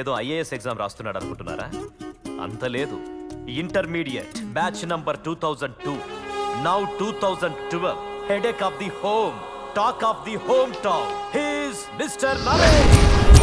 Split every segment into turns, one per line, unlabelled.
ఏదో IAS exam రాస్తున్నాడు అనుకుంటున్నారా అంత లేదు intermediate batch number two thousand two now two thousand twelve headache of the home talk of the home town he's mister Naresh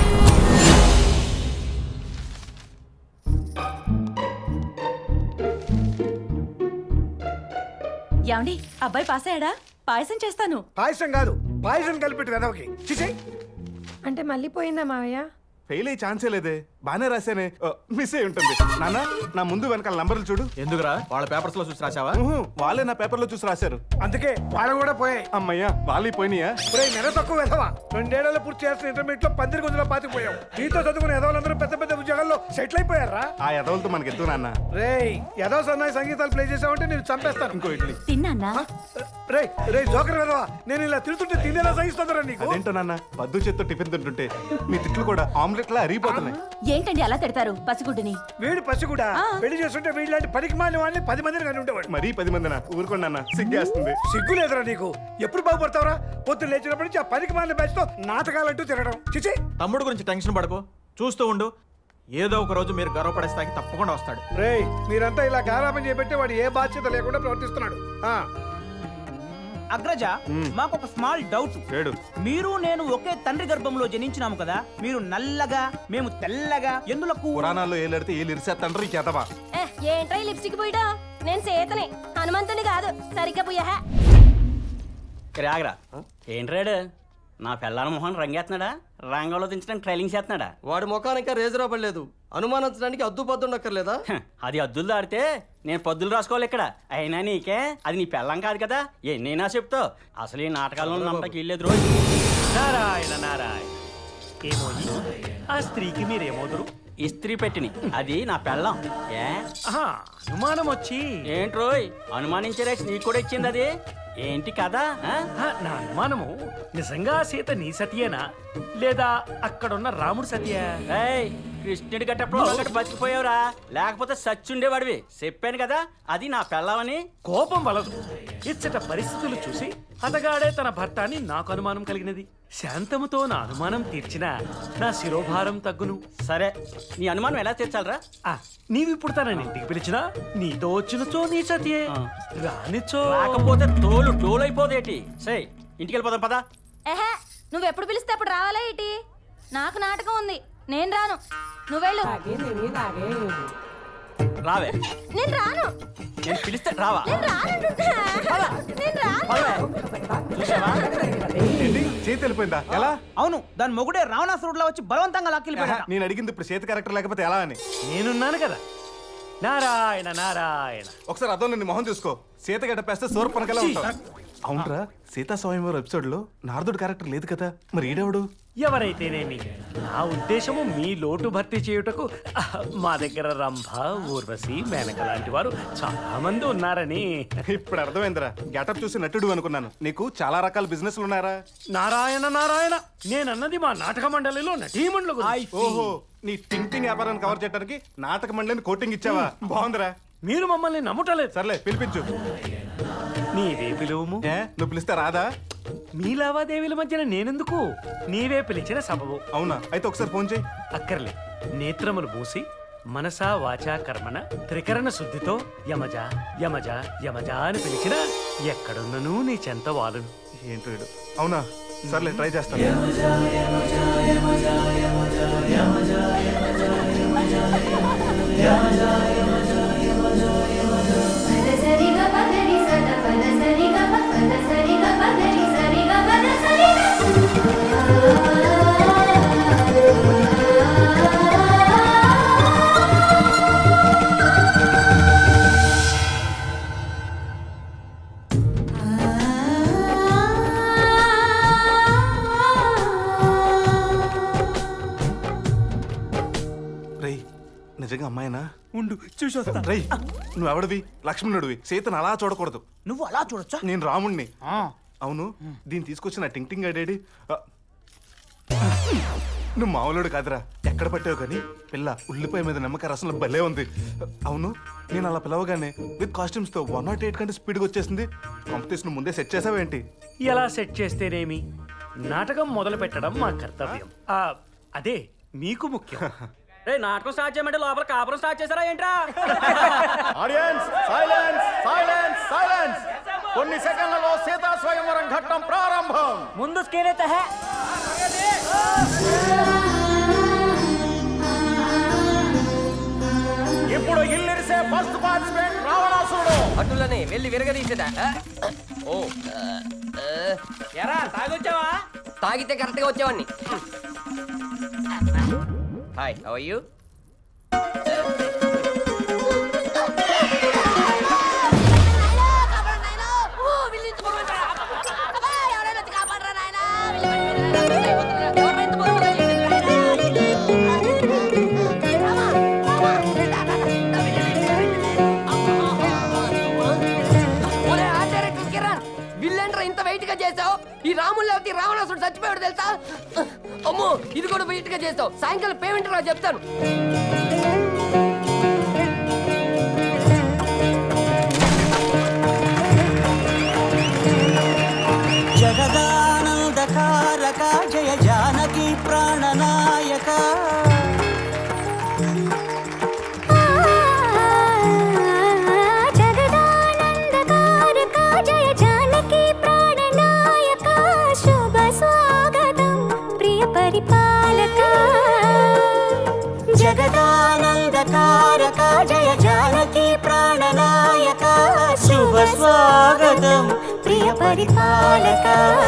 ఏమండి అబ్బాయి pass అయ్యాడా పాయసం చేస్తాను
పాయసం కాదు పాయసం కలిపెట్టి వెదవకి చిచి
అంటే మళ్ళీ పోయిందా మావయ్య
ఫెయిల్ అయ్యే ఛాన్సే లేదే బాగానే రాశానే మిస్ అయి ఉంటుంది నాన్న నా ముందు వెనకాల నంబర్లు చూడు
ఎందుకురా వాళ్ళ పేపర్స్ లో చూసి రాసావా
ఉహు, వాళ్ళే నా పేపర్లో చూసి రాశారు
అందుకే వాళ్ళు కూడా పోయాయి
అమ్మయ్యా వాళ్ళే పోయినాయా
ఇప్పుడు నెల తక్కువ వెధవా రెండేళ్లలో పూర్తి చేస్తున్న ఇంటర్మీడియట్ లో పందిరి గుంజలో పాతిపోయావు నీతో చదువుకున్న ఎదవలందరూ పెద్ద పెద్ద ఉద్యోగాల్లో సెటిల్ అయిపోయారా
ఆ ఎదవలతో మనకి ఎందుకు నాన్న
రేయ్ ఎదవ సన్నాయి సంగీతాలు ప్లే చేసావంటే నేను చంపేస్తాను
ఇంకో ఇడ్లీ
తిన్నా
రే రే జోకర్ వెధవా నేను ఇలా తిరుగుతుంటే తినేలా సహిస్తుందరా నీకు
అదేంటో నాన్న పద్దు చేత్తో టిఫిన్ తింటుంటే మీ తిట్లు కూడా ఆమ్లెట్ లా అరిగిపోతున్నాయి
ఏంటండి అలా తిడతారు పసిగుడ్డుని
వీడు పసి కూడా పెళ్లి చేస్తుంటే వీళ్ళంటి పనికి మాలిన వాళ్ళని పది మందిని కానీ ఉండేవాడు
మరీ పది మందిన ఊరుకోండి నాన్న సిగ్గేస్తుంది
సిగ్గు లేదురా నీకు ఎప్పుడు బాగుపడతావురా పొద్దున్న లేచినప్పటి నుంచి ఆ పనికి మాలిన బ్యాచ్ తో నాటకాలంటూ తిరగడం చిచి
తమ్ముడు గురించి టెన్షన్ పడకు చూస్తూ ఉండు ఏదో ఒక రోజు మీరు గర్వపడే స్థాయికి తప్పకుండా వస్తాడు
రేయ్ మీరంతా ఇలా గారాబం చేపెట్టి వాడు ఏ బాధ్యత లేకుండా ప్రవర్తిస్తున్నాడు ఆ
అగ్రజ మాకు ఒక స్మాల్ డౌట్
ఏడు
మీరు నేను ఒకే తండ్రి గర్భంలో జనించినాము కదా మీరు నల్లగా మేము తెల్లగా ఎందులకు
పురాణాల్లో ఏలడితే ఏలు ఇరిసేస్తాండ్రు ఈ చేతవా
ఏ, ఏంట్రా ఈ లిప్స్టిక్ పోయటం నేను సీతని హనుమంతుని కాదు సరిగ్గా పుయ్యహ
రాగరా ఏంట్రాడు నా పిల్లల మొహన్ రంగేస్తున్నాడా రంగంలో దించడానికి ట్రైలింగ్ చేస్తున్నాడా
వాడి ముఖానికి రేజర్ పడలేదు అనుమానించడానికి అద్దు పద్దు ఉండక్కర్లేదా
హ, అది అద్దులు దాడితే నేను పద్దులు రాసుకోవాలి ఇక్కడ అయినా నీకే అది నీ పెళ్ళం కాదు కదా ఎన్నైనా చెప్తావు అసలు ఈ నాటకాలను నమ్మటానికి వెళ్ళలేదు రోజు
నారాయణ నారాయణ ఏమోని ఆ స్త్రీకి మీరేమోదురు
ఇస్త్రీ పెట్టిని అది నా పెళ్ళం ఏ
ఆహా, అనుమానం వచ్చి
ఏంట్రోయ్ అనుమానించే రేస్ నీకు కూడా ఇచ్చింది అది ఏంటి కదా ఆ?
ఆ, నా అనుమానము నిజంగా సీత నీ సతియేనా లేదా అక్కడున్న రాముడు సతియా
ఏయ్ కృష్ణుడి గట్టప్పుడు ఒకటి బతికిపోయావురా లేకపోతే సచ్చుండేవాడివి చెప్పాను కదా అది నా పెళ్ళమని
కోపం వలదు ఇచ్చట పరిస్థితులు చూసి అతగాడే తన భర్త అని నాకు అనుమానం కలిగినది శాంతముతో నా అనుమానం తీర్చిన నా శిరోభారం తగ్గును
సరే నీ అనుమానం ఎలా తీర్చాలరా
ఆ, నీవిప్పుడు తనని ఇంటికి పిలిచినా నీతో వచ్చినచో నీ సతియే
ఆ.
రానిచో
రాకపోతే తోలు డోలైపోదేటి సే ఇంటికి వెళ్ళిపోదాం పదా
ఎహే నువ్వెప్పుడు పిలిస్తే అప్పుడు రావాలా ఏంటి నాకు నాటకం ఉంది నేను రాను నువ్వెళ్ళు
రావే
నేను రాను
నేను పిలిస్తే రావా
నేను రానంటుంటా. నేను రాను
చూసావా
ఏంటి చేతి వెళ్ళిపోయిందా ఎలా
అవును దాని మొగుడే రావణాసురుడులా వచ్చి బలవంతంగా లాక్కెళ్ళిపోయాడు
నేను అడిగింది ఇప్పుడు చేతి క్యారెక్టర్ లేకపోతే ఎలా అని
నేనున్నాను కదా నారాయణ నారాయణ
ఒకసారి అదో నీ మొహం చూసుకో సీత గడపేస్తే సూర్పనకలా ఉంటావు అవునరా సీతా స్వయంవరం ఎపిసోడ్ లో నారదుడు క్యారెక్టర్ లేదు కదా మరి ఈడెవడు
ఎవరైతేనేమి నా ఉద్దేశము మీ లోటు భర్తీ చేయుటకు ఆహ్, మా దగ్గర రంభ ఊర్వశి మేనక లాంటి వారు చాలా మంది ఉన్నారని
ఇప్పుడు అర్థమైందిరా గెటప్ చూసి నటుడు అనుకున్నాను నీకు చాలా రకాల బిజినెస్లు ఉన్నారా
నారాయణ నారాయణ నేనన్నది మా నాటక మండలిలో నటీమణుల గురించి.
ఓహో నీ టింగ్ టింగ్ వ్యాపారాన్ని కవర్ చేయడానికి నాటక మండలిని కోటింగ్ ఇచ్చావా బాగుందిరా
మీరు మమ్మల్ని నమ్ముటలేదు
సర్లే పిలిపించు
నీవే పిలువుము
ఏ నువ్వు పిలిస్తే రాదా
మీ లావాదేవీల మధ్యన నేనెందుకు నీవే పిలిచిన సబబు
అవునా అయితే ఒకసారి ఫోన్ చేయి
అక్కర్లే నేత్రములు మూసి మనసా వాచా కర్మణ త్రికరణ శుద్ధితో యమజ యమజ యమజ అని పిలిచిన ఎక్కడున్నను నీ చెంత వాలును
ఏంటో వీడు. అవునా సర్లే ట్రై చేస్తాను రేయ్ నిజంగా అమ్మాయినా
ఉండు చూసి వస్తా
రేయ్ నువ్వెవడివి లక్ష్మణుడివి సీతను అలా చూడకూడదు
నువ్వు అలా చూడొచ్చా
నేను రాముణ్ణి అవును దీన్ని తీసుకొచ్చిన టింగ్ టింగ్ అడేడి నువ్వు మామూలుడు కాదురా ఎక్కడ పట్టావు కానీ పిల్ల ఉల్లిపాయ మీద నిమ్మకాయ రసంలో భలే ఉంది అవును నేను అలా పిలవగానే విత్ కాస్ట్యూమ్స్ తో వన్ నాట్ ఎయిట్ కంటే స్పీడ్గా వచ్చేసింది కాంపిటీషన్ ముందే సెట్ చేసావేంటి
ఎలా సెట్ చేస్తేనేమి నాటకం మొదలు పెట్టడం మా కర్తవ్యం ఆ, అదే మీకు ముఖ్యం
రే నాటకం స్టార్ట్ చేయమంటే లోపల కాపురం స్టార్ట్ చేశారా ఏంట్రా
ఆడియన్స్ సైలెన్స్ సైలెన్స్ సైలెన్స్ కొన్ని సెకండ్లలో సీతా స్వయంవరం ఘట్టం ప్రారంభం
ముందు స్క్రీన్ అయితే హే
ఇప్పుడు ఇల్లిరిసే ఫస్ట్ పార్టిసిపెంట్ రావణాసురుడు
అటులనే వెళ్ళి విరగదీసేదా ఓ
ఎరా తాగొచ్చావా
తాగితే కరెక్ట్గా వచ్చేవాడిని హాయ్ హౌ ఆర్ యూ విల్లెంట్రా ఇంత వెయిట్ గా చేసావు ఈ రాములు లేకపోతే ఈ రావణాసుడు చచ్చిపోయాడు తెలుసా అమ్మో ఇది కూడా వెయిట్ గా చేస్తావు సాయంకాలం పేమెంట్ రా చెప్తాను
జగదానందకారక జయ జానకి ప్రాణనాయక
జగదానందకారక జయ జానకి ప్రాణనాయక శుభ స్వాగతం ప్రియ పరిపాలక
జగదానందకారక జయ జానకి ప్రాణనాయక శుభ స్వాగతం ప్రియ పరిపాలక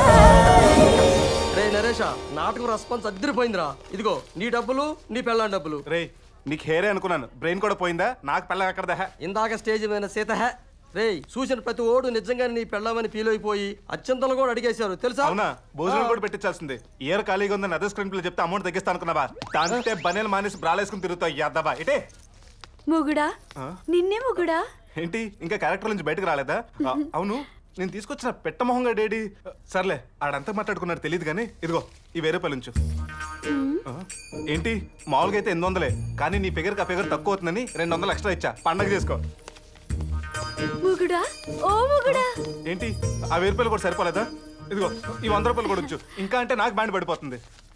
రే నరేష నాటకం రెస్పాన్స్ అద్దరిపోయిందిరా ఇదిగో నీ డబ్బులు నీ పెళ్ళాం డబ్బులు
రే నీకు హేరే అనుకున్నాను బ్రెయిన్ కూడా పోయిందా నాకు పెళ్ళం ఎక్కడదా
ఇందాక స్టేజ్ మీద సీత హే రే చూసిన ప్రతి ఓడు నిజంగా నీ పెళ్ళామని ఫీల్ అయిపోయి అత్యంతలు కూడా అడిగేశారు తెలుసా
అవునా భోజనం కూడా పెట్టించాల్సింది ఇయర్ ఖాళీగా ఉందని అదే స్క్రీన్ ప్లే చెప్తే అమౌంట్ తగ్గిస్తా అనుకున్నావా దాంతే బనేలు మానేసి బ్రాలేసుకుని తిరుగుతావు యాదవా ఇటే
మొగుడా
ఆ?
నిన్నే మొగుడా
ఏంటి ఇంకా క్యారెక్టర్ నుంచి బయటకు రాలేదా ఆ, అవును నేను తీసుకొచ్చిన పెట్టమొహంగా డేడీ సర్లే ఆడంతా మాట్లాడుకున్నాడు తెలియదు కానీ ఇదిగో ఈ వేరే రూపాయలు ఉంచు ఆ, ఏంటి మామూలుగా అయితే ఎనిమిది వందలే కానీ నీ ఫిగర్ ఆ ఫిగర్ తక్కువ అవుతుందని రెండు వందలు ఎక్స్ట్రా ఇచ్చా పండగ చేసుకో
మొగుడా ఓ మొగుడా
ఏంటి ఆ వెయ్యి రూపాయలు కూడా సరిపోలేదా ఇదిగో ఈ వంద రూపాయలు కూడా ఉంచు ఇంకా అంటే నాకు బ్యాండ్ పడిపోతుంది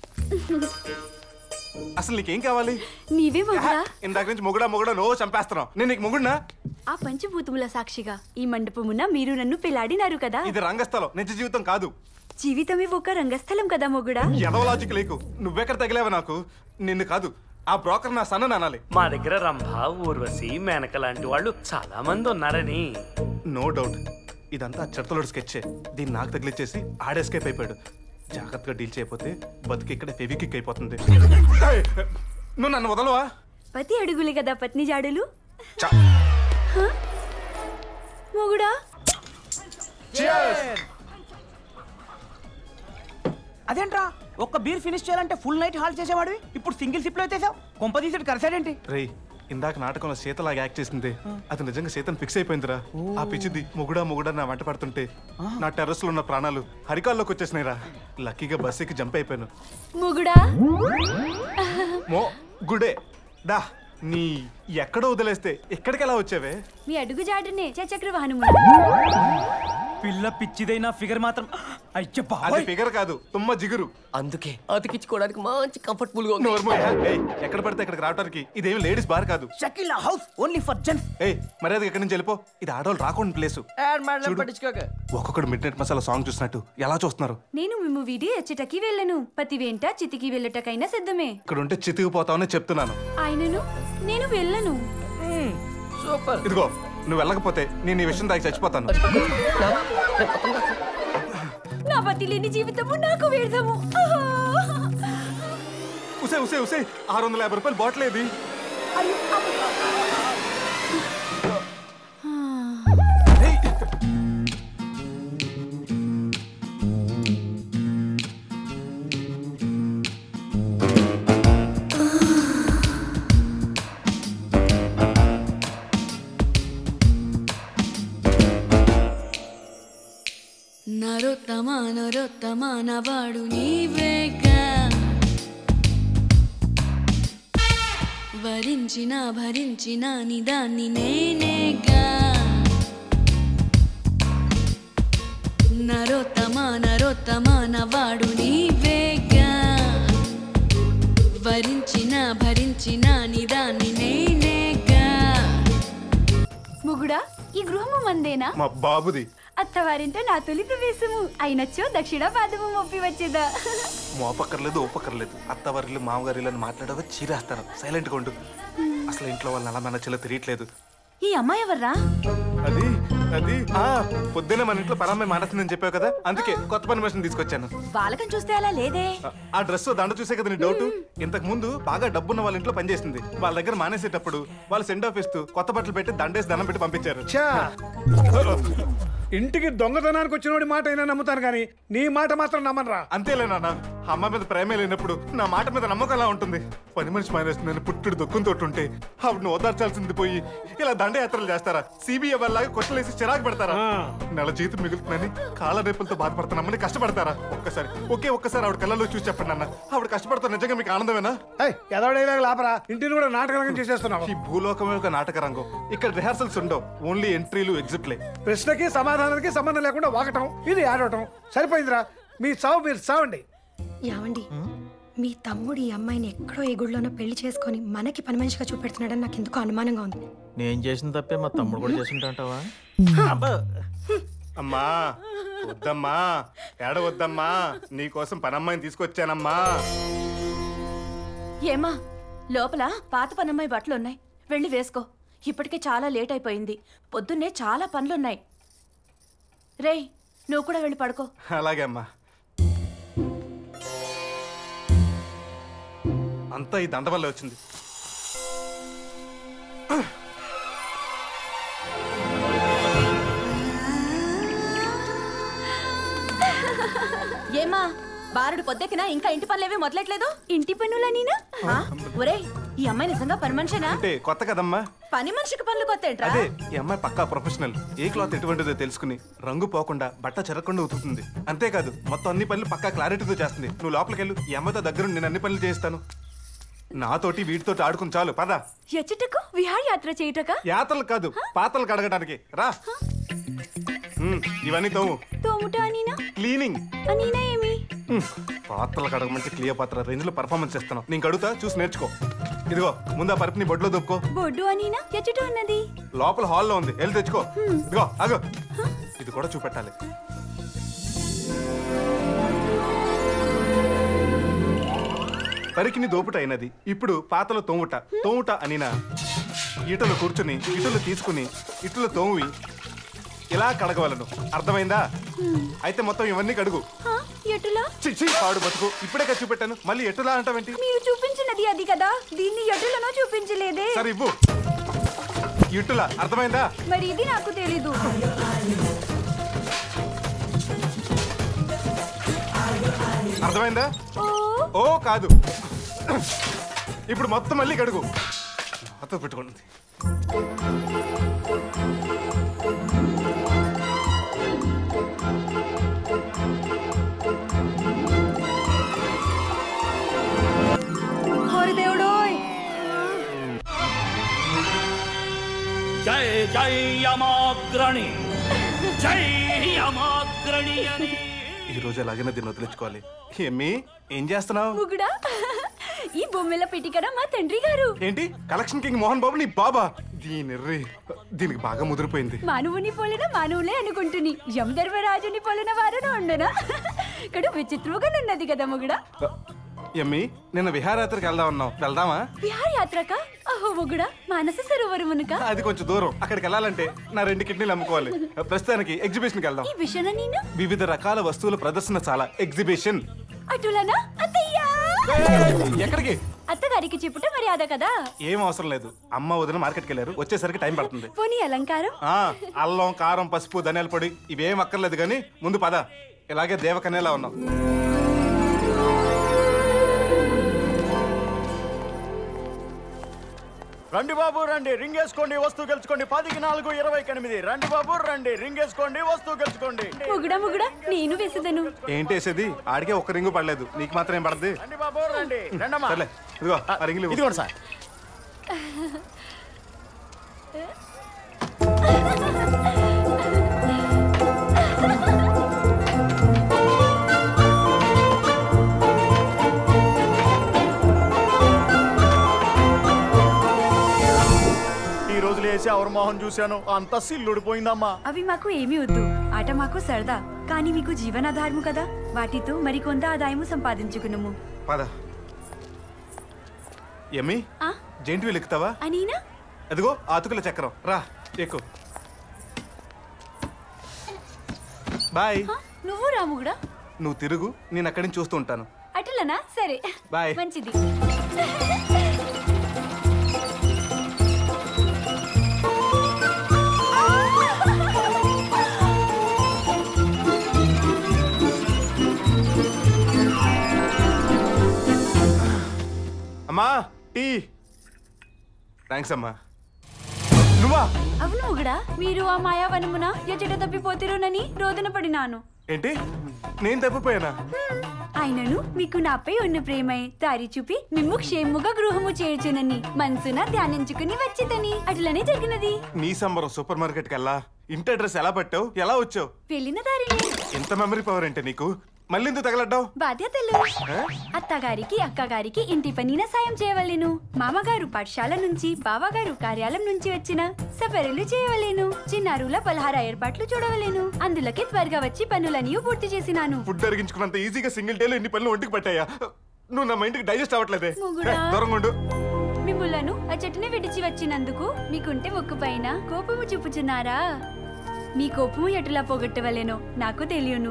అసలు నీకేం కావాలి
నీవే మొగుడా
ఇందాక నుంచి మొగుడా మొగుడా నో చంపేస్తున్నావు నేను నీకు మొగుడినా
ఆ పంచభూతముల సాక్షిగా ఈ మండపమున మీరు నన్ను పెళ్లాడినారు కదా
ఇది రంగస్థలం నిజ జీవితం కాదు
జీవితమే ఒక రంగస్థలం కదా మొగుడా
ఎదవ లాజిక్ లేకు నువ్వెక్కడ తగిలేవా నాకు నిన్ను కాదు ఆ బ్రోకర్ నా సన్న అనాలి
మా దగ్గర రంభ ఊర్వశి మేనక లాంటి వాళ్ళు చాలా మంది ఉన్నారని
నో డౌట్ ఇదంతా చిడతలోడు స్కెచ్చే దీన్ని నాకు తగిలిచ్చేసి ఆడెస్కేప్ అయిపోయాడు జాగ్రత్తగా డీల్ చేయకపోతే బతికి ఇక్కడ ఫెవికిక్ అయిపోతుంది ఏయ్, నువ్వు నన్ను వదలవా
పతి అడుగులే కదా పత్ని జాడులు
చా.
హ? మొగుడా
అదేంట్రా ఒక్క బీర్ ఫినిష్ చేయాలంటే ఫుల్ నైట్ హాల్ చేసేవాడివి ఇప్పుడు సింగిల్ సిప్ లో ఎత్తేసావు కొంప తీసేటి కరసాడేంటి
రేయ్ ఇందాక నాటకంలో సీతలాగా యాక్ట్ చేసింది అది నిజంగా సీతను ఫిక్స్ అయిపోయిందిరా ఆ పిచ్చిది మొగుడా మొగుడా నా వెంట పడుతుంటే నా టెర్రస్ లో ఉన్న ప్రాణాలు హరికాల్లోకి వచ్చేసినాయిరా లక్కీగా బస్ ఎక్కి జంప్ అయిపోయాను
మొగుడా
మో గుడే డా నీ ఎక్కడో వదిలేస్తే ఎక్కడికి ఎలా వచ్చావే
మీ అడుగు జాడునే చక్ర వాహనము
పిల్ల పిచ్చిదైన ఫిగర్ మాత్రం అయ్య
అది
బాబోయ్
ఫిగర్ కాదు తుమ్మ జిగురు
అందుకే అతికించుకోవడానికి మంచి కంఫర్టబుల్ గా ఉంది
నోరు మూయ్. ఏయ్, ఎక్కడ పడితే ఎక్కడికి రావడానికి ఇదేమి లేడీస్ బార్ కాదు
Shakila house only for gents
ఏయ్ మర్యాద ఎక్కడి నుంచి వెళ్ళిపో ఇది ఆడవాళ్ళు రాకుండా ప్లేసు
యాడ్ మాటలు
చూడు.
పట్టించుకోక
ఒక్కొక్కడు మిడ్ నైట్ మసాలా సాంగ్ చూసినట్టు ఎలా చూస్తున్నారు
నేను మేము వీడి ఎచ్చటకి వెళ్ళను పతి వెంట చితికి వెళ్ళటకైనా సిద్ధమే
ఇక్కడ ఉంటే చితికిపోతావని చెప్తున్నాను
ఆయనను నేను వెళ్ళను
సూపర్
ఇదిగో నువ్వు వెళ్ళకపోతే నేను ఈ విషయం దాకా చచ్చిపోతాను
నా పతి లేని జీవితము నాకు వ్యర్థము
ఉసే ఉసే ఉసే ఆరు వందల యాభై రూపాయలు బాటిల్ ఏది
నరోత్తమ నరోత్తమ నవాడు నీవేగా వరించిన భరించిన నిదాన్ని నేనేగా నరోత్తమ నరోత్తమ నవాడు నీవేగా వరించిన భరించిన
మొగుడా ఈ గృహము మందేనా
మా బాబుది
అత్తవారింట నా తొలి ప్రవేశము అయినచ్చో దక్షిణ పాదము మొప్పి వచ్చేదా
మోపక్కర్లేదు ఓపక్కర్లేదు అత్తవారిల్లు మామగారిల్లు అని మాట్లాడగా చీరేస్తాను సైలెంట్ గా ఉండు అసలు ఇంట్లో వాళ్ళని అలా మన తెలియట్లేదు
ఈ అమ్మాయి ఎవర్రా
అది అది ఆ పొద్దున్నే మన ఇంట్లో పరమ్మాయి మానేస్తుందని చెప్పావు కదా అందుకే కొత్త పని మనిషిని తీసుకొచ్చాను
బాలకం చూస్తే అలా లేదే
ఆ- ఆ డ్రెస్ దండ చూసే కదా నీ డౌట్ ఇంతకు ముందు బాగా డబ్బున్న వాళ్ళ ఇంట్లో పనిచేసింది వాళ్ళ దగ్గర మానేసేటప్పుడు వాళ్ళు సెండ్ ఆఫ్ ఇస్తూ కొత్త బట్టలు పెట్టి దండేసి దండం పెట్టి పంపించారు
ఛా! ఇంటికి దొంగతనానికి వచ్చినోడి మాట అయినా నమ్ముతాను కానీ నీ మాట మాత్రం నమ్మనరా
అంతేలే నాన్న అమ్మ మీద ప్రేమే లేనప్పుడు నా మాట మీద నమ్మకం ఎలా ఉంటుంది పని మనిషి మానేస్తుందని పుట్టుడు దుఃఖంతో ఉంటే ఆవిడని ఓదార్చాల్సింది పోయి ఇలా దండయాత్రలు చేస్తారా సిబిఐ వల్లగా కొట్టలేసి చిరాకు పెడతారా నెల జీతం మిగులుతుందని కాళ్ళ రేపులతో బాధపడుతున్నామని కష్టపడతారా ఒక్కసారి ఒకే ఒక్కసారి ఆవిడ కళ్ళలో చూసి చెప్పండి అన్న ఆవిడ కష్టపడతా నిజంగా మీకు ఆనందమేనా
ఎదవడేలాగా లాపరా ఇంటిని కూడా నాటకరంగం చేసేస్తున్నావు
ఈ భూలోకమే ఒక నాటక రంగం ఇక్కడ రిహార్సల్స్ ఉండవు ఓన్లీ ఎంట్రీలు ఎగ్జిట్లే
ప్రశ్నకి సమాధానానికి సంబంధం లేకుండా వాగటం ఇది ఆడటం సరిపోయిందిరా మీ చావు మీరు చావండి
యావండి మీ తమ్ముడు ఈ అమ్మాయిని ఎక్కడో ఏ గుడిలోనో పెళ్లి చేసుకొని మనకి పని మనిషిగా చూపెడుతున్నాడని నాకు ఎందుకో అనుమానంగా ఉంది
నేను చేసిన తప్పే మా తమ్ముడు కూడా చేసింటావా
అమ్మా వద్దమ్మా ఏడ వద్దమ్మా నీకోసం పనమ్మాయిని తీసుకొచ్చానమ్మా
ఏమా లోపల పాత పనమ్మాయి బట్టలున్నాయి వెళ్ళి వేసుకో ఇప్పటికే చాలా లేట్ అయిపోయింది పొద్దున్నే చాలా పనులున్నాయి రేయ్ నువ్వు కూడా వెళ్ళి పడుకో
అలాగే అమ్మా అంతా ఈ దండ వల్లే వచ్చింది
ఏమా బారుడు పొద్దెక్కినా ఇంకా ఇంటి పనులేవి మొదలెట్లేదు
ఇంటి పనులనీనా
ఒరేయ్ ఈ అమ్మాయి నిజంగా పని మనిషేనా
అంటే కొత్త కదమ్మా
పని మనిషికి పనులు కొత్త ఏంట్రా
అదే ఈ అమ్మాయి పక్కా ప్రొఫెషనల్ ఏ క్లాత్ ఎటువంటిదో తెలుసుకుని రంగు పోకుండా బట్ట చెరగకుండా ఉతుకుతుంది అంతేకాదు మొత్తం అన్ని పనులు పక్కా క్లారిటీతో చేస్తుంది నువ్వు లోపలికి వెళ్ళు ఈ అమ్మాయితో దగ్గర నేను అన్ని పనులు చేస్తాను నాతోటి వీటితోటి ఆడుకుని చాలు పద
ఎచ్చటకు విహారయాత్ర చేయుటక
యాత్రలు కాదు పాతలు కడగడానికి రా ఉమ్, ఇవన్నీ తోము
తోముట అనీనా
క్లీనింగ్
అనీనా ఏమి
పాత్రలు కడగమంటే క్లియర్ పాత్ర రేంజ్ లో పర్ఫార్మెన్స్ చేస్తాను నేను కడుగుతా చూసి నేర్చుకో ఇదిగో ముందు ఆ పరుపుని బొడ్లో దొప్పుకో
బొడ్డు అనీనా ఎచ్చట ఉన్నది
లోపల హాల్లో ఉంది వెళ్ళి తెచ్చుకో ఇదిగో ఆగు ఇది కూడా చూపెట్టాలి పరికిని దోపుట అయినది ఇప్పుడు పాతల తోముట తోముట అనినా ఈటలు కూర్చుని ఇటులు తీసుకుని ఇటులు తోమి ఇలా కడగవలను అర్థమైందా అయితే మొత్తం ఇవన్నీ కడుగు
హా, ఎటులా
చిచ్చి పాడు బతుకు ఇప్పుడే కదా చూపెట్టాను మళ్ళీ ఎటులా అంటావేంటి
మీరు చూపించినది అది కదా దీన్ని ఎటులనో చూపించలేదే
సరే ఇవ్వు ఇటులా అర్థమైందా
మరి ఇది నాకు తెలీదు
అర్థమైందా
ఓ
ఓ కాదు ఇప్పుడు మొత్తం మళ్ళీ కడుగు నాతో పెట్టుకుంది
హోరి దేవుడోయ్
జై జై యమాగ్రణి జై యమాగ్రణి అని
ఈ రోజు ఎలాగైనా దీన్ని వదిలించుకోవాలి ఏమి ఏం చేస్తున్నావు
ముగుడా ఈ బొమ్మెల పిటికడ మా తండ్రి గారు
ఏంటి కలెక్షన్ కింగ్ మోహన్ బాబు నీ బాబా దీని ర్రి. దీనికి బాగా ముదిరిపోయింది
మానవుని పోలిన మానవులే అనుకుంటుని యమధర్మరాజుని పోలిన వారును ఉండనా ఇక్కడ విచిత్రంగానున్నది కదా ముగుడా
ఎమ్మి నిన్న విహారయాత్రకు వెళ్దాం అన్నావు వెళ్దామా
విహారయాత్రక అహో ముగుడా మానస సరోవరమునుక
అది కొంచెం దూరం అక్కడికి వెళ్ళాలంటే నా రెండు కిడ్నీలు అమ్ముకోవాలి ప్రస్తుతానికి ఎగ్జిబిషన్కి వెళ్దాం
ఈ విషయన నేను
వివిధ రకాల వస్తువుల ప్రదర్శన చాలా ఎగ్జిబిషన్
అటులనా అత్తయ్యా
ఎక్కడికి
అత్తగారికి చెప్పుట మర్యాద కదా
ఏం అవసరం లేదు అమ్మ వదిన మార్కెట్కి వెళ్ళారు వచ్చేసరికి టైం పడుతుంది
పోనీ అలంకారం
ఆ అల్లం కారం పసుపు ధనియాల పొడి ఇవేం అక్కర్లేదు కానీ ముందు పద ఇలాగే దేవకన్యలా ఉన్నాం
రండి బాబు రండి రింగ్ వేసుకోండి వస్తువు గెలుచుకోండి పదికి నాలుగు ఇరవై ఎనిమిది రండి బాబు రండి రింగ్ వేసుకోండి వస్తువు గెలుచుకోండి
ముగుడా ముగుడా నేను వేసేదను
ఏంటి వేసేది ఆడికే ఒక్క రింగు పడలేదు నీకు మాత్రం ఏం పడద్ది
రండి బాబు రండి రండమ్మా
సర్లే ఇదిగో ఆ రింగులు ఇవ్వు.
ఇదిగోండి సార్ ఈ రోజు
వేసి ఎవరి మొహం చూశాను అంతా సిల్లుడిపోయిందమ్మా
అవి మాకు ఏమీ వద్దు ఆట మాకు సరదా కానీ మీకు జీవనాధారము కదా వాటితో మరికొంత ఆదాయము సంపాదించుకున్నాము
పద ఎమ్మి
ఆ?
జెంట్ వీల్ ఎక్కుతావా
అనీనా
అదిగో ఆతుకుల చక్రం రా ఎక్కు బాయ్
నువ్వు రాముగుడా
నువ్వు తిరుగు నేను అక్కడి నుంచి చూస్తూ ఉంటాను
అటులనా సరే
బాయ్.
మంచిది
అమ్మా టీ థ్యాంక్స్ అమ్మా నువ్వా
అవును మొగుడా మీరు ఆ మాయావనమున ఎచ్చట తప్పిపోతిరోనని రోదన పడినాను
ఏంటి నేను తప్పిపోయానా
ఆయనను మీకు నాపై ఉన్న ప్రేమై దారి చూపి మిమ్ము క్షేముగా గృహము చేర్చునని మనసున ధ్యానించుకుని వచ్చితని అట్లనే జరిగినది
నీ సంబరం సూపర్ మార్కెట్ కల్లా ఇంటి అడ్రస్ ఎలా పట్టావు ఎలా వచ్చావు
వెళ్ళిన దారిని
ఎంత మెమరీ పవర్ అంటే నీకు మళ్ళీ ఎందుకు తగలడ్డావు
బాధ్యతలు అత్తగారికి అక్కగారికి ఇంటి పనిన సాయం చేయవలెను మామగారు పాఠశాల నుంచి బావగారు కార్యాలయం నుంచి వచ్చిన సపరులు చేయవలేను చిన్నారుల పలహార ఏర్పాట్లు చూడవలేను అందులకే త్వరగా వచ్చి పనులన్నీ పూర్తి చేసినాను
ఫుడ్ అరిగించుకున్నంత ఈజీగా సింగిల్ డేలో ఇన్ని పనులు ఒంటికి పట్టాయా నువ్వు నా మైండ్కి డైజెస్ట్ అవ్వట్లేదే
మొగుడా.
ఏ, దూరంగా ఉండు
మిమ్ములను ఆ చెట్టుని విడిచి వచ్చినందుకు మీకుంటే ముక్కు పైన కోపము చూపుచున్నారా మీ కోపము ఎటులా పోగొట్టవలేనో నాకు తెలియను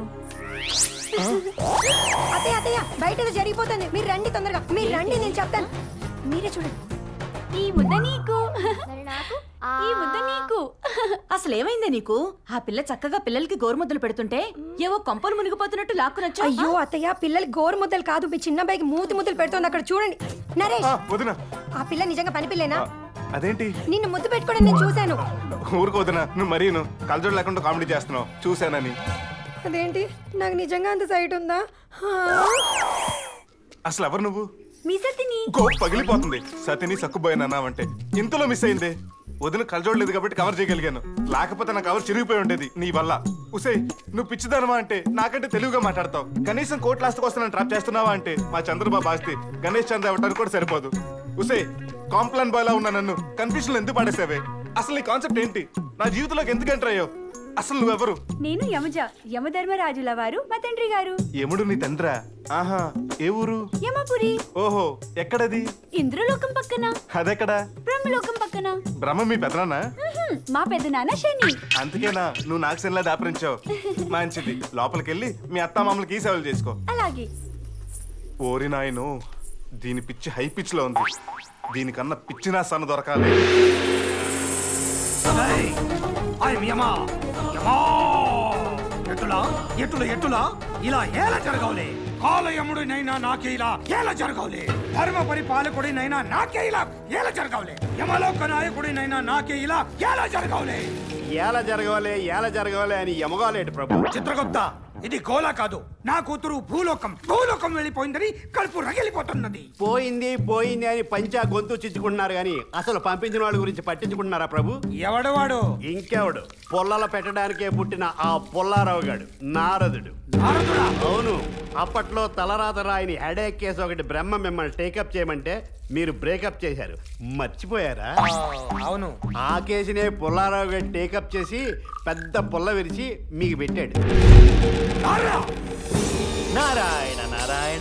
అత్తయ్య అత్తయ్య బయట ఏదో జరిగిపోతుంది మీరు రండి తొందరగా మీరు రండి నేను చెప్తాను మీరే చూడండి
ఈ ముద్ద నీకు ఈ ముద్ద నీకు
అసలు ఏమైందే నీకు ఆ పిల్ల చక్కగా పిల్లలకి గోరుముద్దలు పెడుతుంటే ఏవో కొంపలు మునిగిపోతున్నట్టు లాక్కునొచ్చా
అయ్యో అత్తయ్య పిల్లలు గోరు ముద్దలు కాదు మీ చిన్న అబ్బాయికి మూతి ముద్దలు పెడుతోంది అక్కడ చూడండి నరేష్
వదిన
ఆ పిల్ల నిజంగా పని పిల్లేనా
అదేంటి
నిన్ను ముద్దు పెట్టుకోవడం నేను చూశాను
ఊరుకు వదిన నువ్వు మరీను కలజోడు లేకుండా కామెడీ చేస్తున్నావు చూశానని
అదేంటి నాకు నిజంగా అంత సైట్ ఉందా ఆ?
అసలు ఎవరు నువ్వు
మీ సతిని
గో పగిలిపోతుంది సతిని సక్కుపోయినావంటే ఇంతలో మిస్ అయింది వదిన కలజోడలేదు కాబట్టి కవర్ చేయగలిగాను లేకపోతే నా కవర్ చిరిగిపోయి ఉండేది నీ వల్ల ఉసే నువ్వు పిచ్చిదనవా అంటే నాకంటే తెలుగుగా మాట్లాడతావు కనీసం కోట్ల ఆస్తి కోసం ట్రాప్ చేస్తున్నావా అంటే మా చంద్రబాబు ఆస్తి గణేష్ చంద్ర అవ్వటానికి కూడా సరిపోదు ఉసే కాంప్లాన్ బాయ్ లా ఉన్న నన్ను కన్ఫ్యూజన్ ఎందుకు పడేసావే అసలు ఈ కాన్సెప్ట్ ఏంటి నా జీవితంలోకి ఎందుకు ఎంటర్ అయ్యావు అసలు నువ్వెవరు
నేను యమజ యమధర్మరాజుల వారు మా తండ్రి గారు
ఎముడు నీ తండ్రా ఆహా ఏ ఊరు
యమపురి
ఓహో ఎక్కడది
ఇంద్రలోకం పక్కన
అదెక్కడా
బ్రహ్మలోకం పక్కన
బ్రహ్మ మీ పెదనానా
ఉహుం, మా పెద్దనాన్న శని
అందుకేనా నువ్వు నాకు సెన్లా దాపరించావు మంచిది లోపలికెళ్ళి మీ అత్త మామలకి ఈ సేవలు చేసుకో
అలాగే
ఓరి నాయను దీని పిచ్చి హై పిచ్ లో ఉంది దీనికన్నా పిచ్చి నా సన్న దొరకాలి
ఆయన యమా యమా ఎటులా ఎటుల ఎటులా ఇలా ఎలా జరగవులే కాలయముడినైనా నాకే ఇలా ఎలా జరగవులే ధర్మ పరిపాలకుడినైనా నాకే ఇలా ఎలా జరగవులే యమలోక నాయకుడినైనా నాకే ఇలా ఎలా జరగవులే
ఎలా జరగాలి ఎలా జరగాలి అని ఎమగాలేడు ప్రభు
చిత్రగుప్త ఇది గోలా కాదు నా కూతురు భూలోకం భూలోకం వెళ్ళిపోయిందని కడుపు రగిలిపోతున్నది
పోయింది పోయింది అని పంచా గొంతు చిచ్చుకుంటున్నారు గాని అసలు పంపించిన వాళ్ళ గురించి పట్టించుకుంటున్నారా ప్రభు
ఎవడవాడు
ఇంకెవడు పొల్లల పెట్టడానికే పుట్టిన ఆ పొల్లారావు గాడు నారదుడు అవును అప్పట్లో తలరాత రాయిని హెడేక్ కేసు ఒకటి బ్రహ్మ మిమ్మల్ని టేకప్ చేయమంటే మీరు బ్రేకప్ చేశారు మర్చిపోయారా
అవును
ఆ కేసునే పుల్లారావు గారు టేకప్ చేసి పెద్ద పుల్ల విరిచి మీకు పెట్టాడు
నారాయణ నారాయణ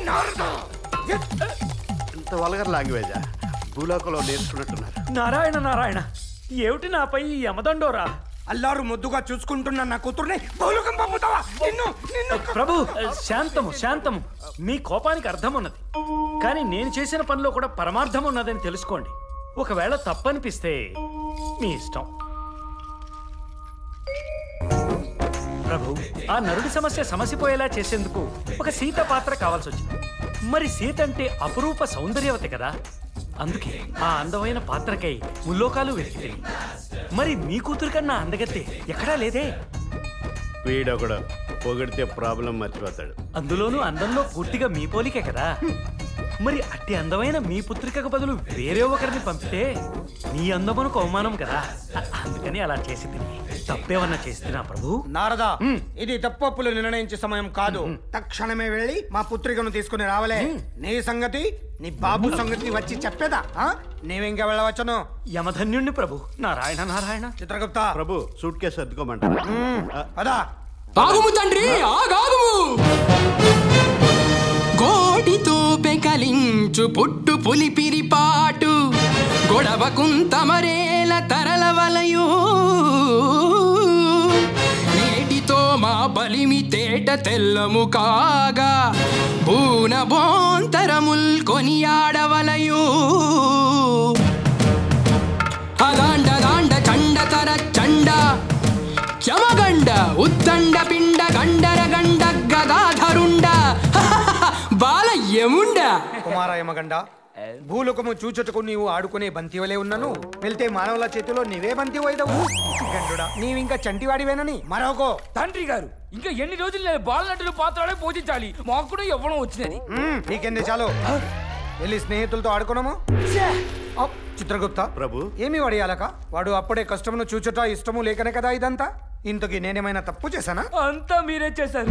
ఇంత వల్గర్ లాంగ్వేజా భూలోకంలో నేర్చుకున్నట్టున్నారు
నారాయణ నారాయణ ఏమిటి నాపై ఈ యమదండోరా
అల్లారు ముద్దుగా చూసుకుంటున్న నా కూతుర్ని భూలోకం పంపుతావా నిన్ను నిన్ను
ప్రభు శాంతము శాంతము మీ కోపానికి అర్థం ఉన్నది కానీ నేను చేసిన పనిలో కూడా పరమార్థం ఉన్నదని తెలుసుకోండి ఒకవేళ తప్పనిపిస్తే మీ ఇష్టం ప్రభు ఆ నరుడి సమస్య సమసిపోయేలా చేసేందుకు ఒక సీత పాత్ర కావాల్సి వచ్చింది మరి సీత అంటే అపురూప సౌందర్యవతి కదా అందుకే ఆ అందమైన పాత్రకై ముల్లోకాలు వెతికి మరి మీ కూతురు కన్నా అందగత్తే ఎక్కడా లేదే
వీడొకడు పొగిడితే ప్రాబ్లం మర్చిపోతాడు
అందులోనూ అందంలో పూర్తిగా మీ పోలికే కదా మరి అట్టి అందమైన మీ పుత్రికకు బదులు వేరే ఒకరిని పంపితే మీ అందమునకు అవమానం కదా అ- అందుకని అలా చేసి తిని తప్పేమన్నా చేస్తున్నా ప్రభు
నారదా ఇది తప్పప్పులు నిర్ణయించే సమయం కాదు తక్షణమే వెళ్ళి మా పుత్రికను తీసుకుని రావలే నీ సంగతి నీ బాబు సంగతి వచ్చి చెప్పేదా ఆ? నీవింకా వెళ్ళవచ్చును
యమధన్యుణ్ణి ప్రభు నారాయణ నారాయణ
చిత్రగుప్త
ప్రభు సూట్ కేసు సర్దుకోమంటారా
పదా
ఆగుము తండ్రి ఆగాగుము గోటితో పెకలించు పుట్టు పులిపిరి పాటు గొడవ కుంతమరేల తరలవలయు నేటితో మా బలిమి తేట తెల్లము కాగా బూన బోంతరముల్ కొనియాడవలయు అదాండ దాండ చండ తర చండ యమగండ ఉత్తండ పిండ గండర గండ గదాధరుండ బాల యముండ
కుమార యమగండ భూలోకము చూచుటకు నీవు ఆడుకునే బంతివలే ఉన్నను వెళ్తే మానవుల చేతిలో నీవే బంతి వైదవు గండుడా నీవింకా చంటివాడివేనని మరొకో
తండ్రి గారు ఇంకా ఎన్ని రోజులు నేను బాలనటులు పాత్రలే పూజించాలి మాకు కూడా ఇవ్వడం వచ్చినది
మ్మ్, నీకెంది చాలు వెళ్ళి స్నేహితులతో ఆడుకున్నాము ఆ, చిత్రగుప్త
ప్రభు
ఏమి వడియాలక వాడు అప్పుడే కష్టమును చూచుట ఇష్టము లేకనే కదా ఇదంతా ఇంతకి నేనేమైనా తప్పు చేశానా
అంతా మీరే చేశారు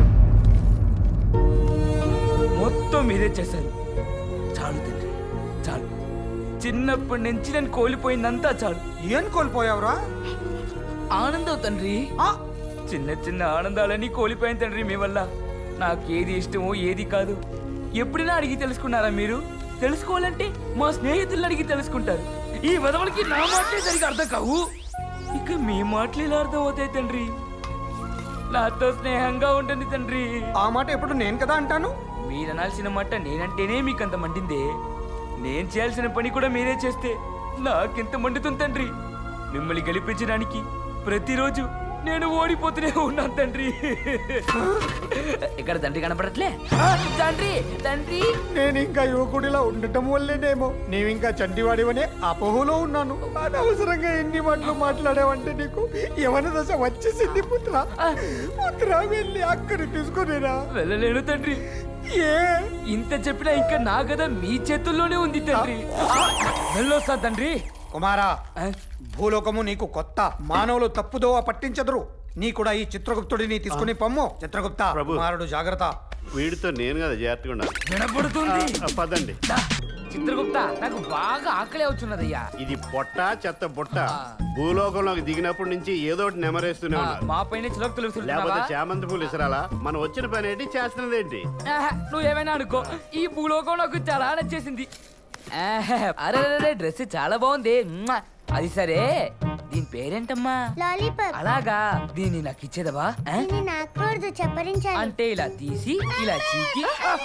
మొత్తం మీరే చేశారు చాలు తండ్రి చాలు చిన్నప్పటి నుంచి నేను కోల్పోయిందంతా చాలు
ఏం కోల్పోయావురా
ఆనందం తండ్రి చిన్న చిన్న ఆనందాలన్నీ కోల్పోయాను తండ్రి మీ వల్ల నాకేది ఇష్టమో ఏది కాదు ఎప్పుడైనా అడిగి తెలుసుకున్నారా మీరు తెలుసుకోవాలంటే మా స్నేహితులను అడిగి తెలుసుకుంటారు ఈ వదవలకి నా మాటలే సరిగా అర్థం కావు ఇక మీ మాటలు ఎలా అర్థం అవుతాయి తండ్రి నాతో స్నేహంగా ఉంటుంది తండ్రి
ఆ మాట ఎప్పుడు నేను కదా అంటాను
మీరు అనాల్సిన మాట నేనంటేనే మీకు అంత మండిందే నేను చేయాల్సిన పని కూడా మీరే చేస్తే నాకెంత మండుతుంది తండ్రి మిమ్మల్ని గెలిపించడానికి ప్రతిరోజు నేను ఓడిపోతూనే ఉన్నాను తండ్రి ఇక్కడ తండ్రి కనపడట్లే ఆ, తండ్రి తండ్రి
నేను ఇంకా యువకుడిలా ఉండటం వల్లేనేమో నీవింకా చంటివాడివనే అపోహలో ఉన్నాను అనవసరంగా ఎన్ని మాటలు మాట్లాడావంటే నీకు యవన దశ వచ్చేసింది పుత్ర పుత్ర వెళ్ళి అక్కడి తీసుకునేరా
వెళ్ళలేను తండ్రి
ఏ
ఇంత చెప్పినా ఇంకా నా గద మీ చేతుల్లోనే ఉంది తండ్రి వెళ్ళొస్తా తండ్రి
కుమారా భూలోకము నీకు కొత్త మానవులు తప్పుదోవ పట్టించదురు నీ కూడా ఈ చిత్రగుప్తుడిని తీసుకుని పమ్ము చిత్రగుప్త కుమారుడు జాగ్రత్త
వీడితో నేను కదా జాగ్రత్తగా ఉండాలి
వినపడుతుంది
ఆ, పదండి
చిత్రగుప్త నాకు బాగా ఆకలి అవుతున్నదయ్యా
ఇది పొట్ట చెత్త బుట్ట భూలోకంలోకి దిగినప్పటి నుంచి ఏదో ఒకటి నెమరేస్తూనే ఉన్నారు
మా పైన చిలకలు
లేకపోతే చామంతి పూలు ఇసరాలా మనం వచ్చిన పని ఏంటి చేస్తున్నది ఏంటి
నువ్వు ఏమైనా అనుకో ఈ భూలోకం నాకు చాలా నచ్చేసింది ఆహా, అరే అరే డ్రెస్ చాలా బాగుంది మ్మ్. అది సరే దీని పేరేంటమ్మా
లాలీపాప్
అలాగా దీన్ని నాకు ఇచ్చేదవా ఆ?
ఇది నాకూడదు చెప్పరించాలి
అంటే ఇలా తీసి ఇలా చీకి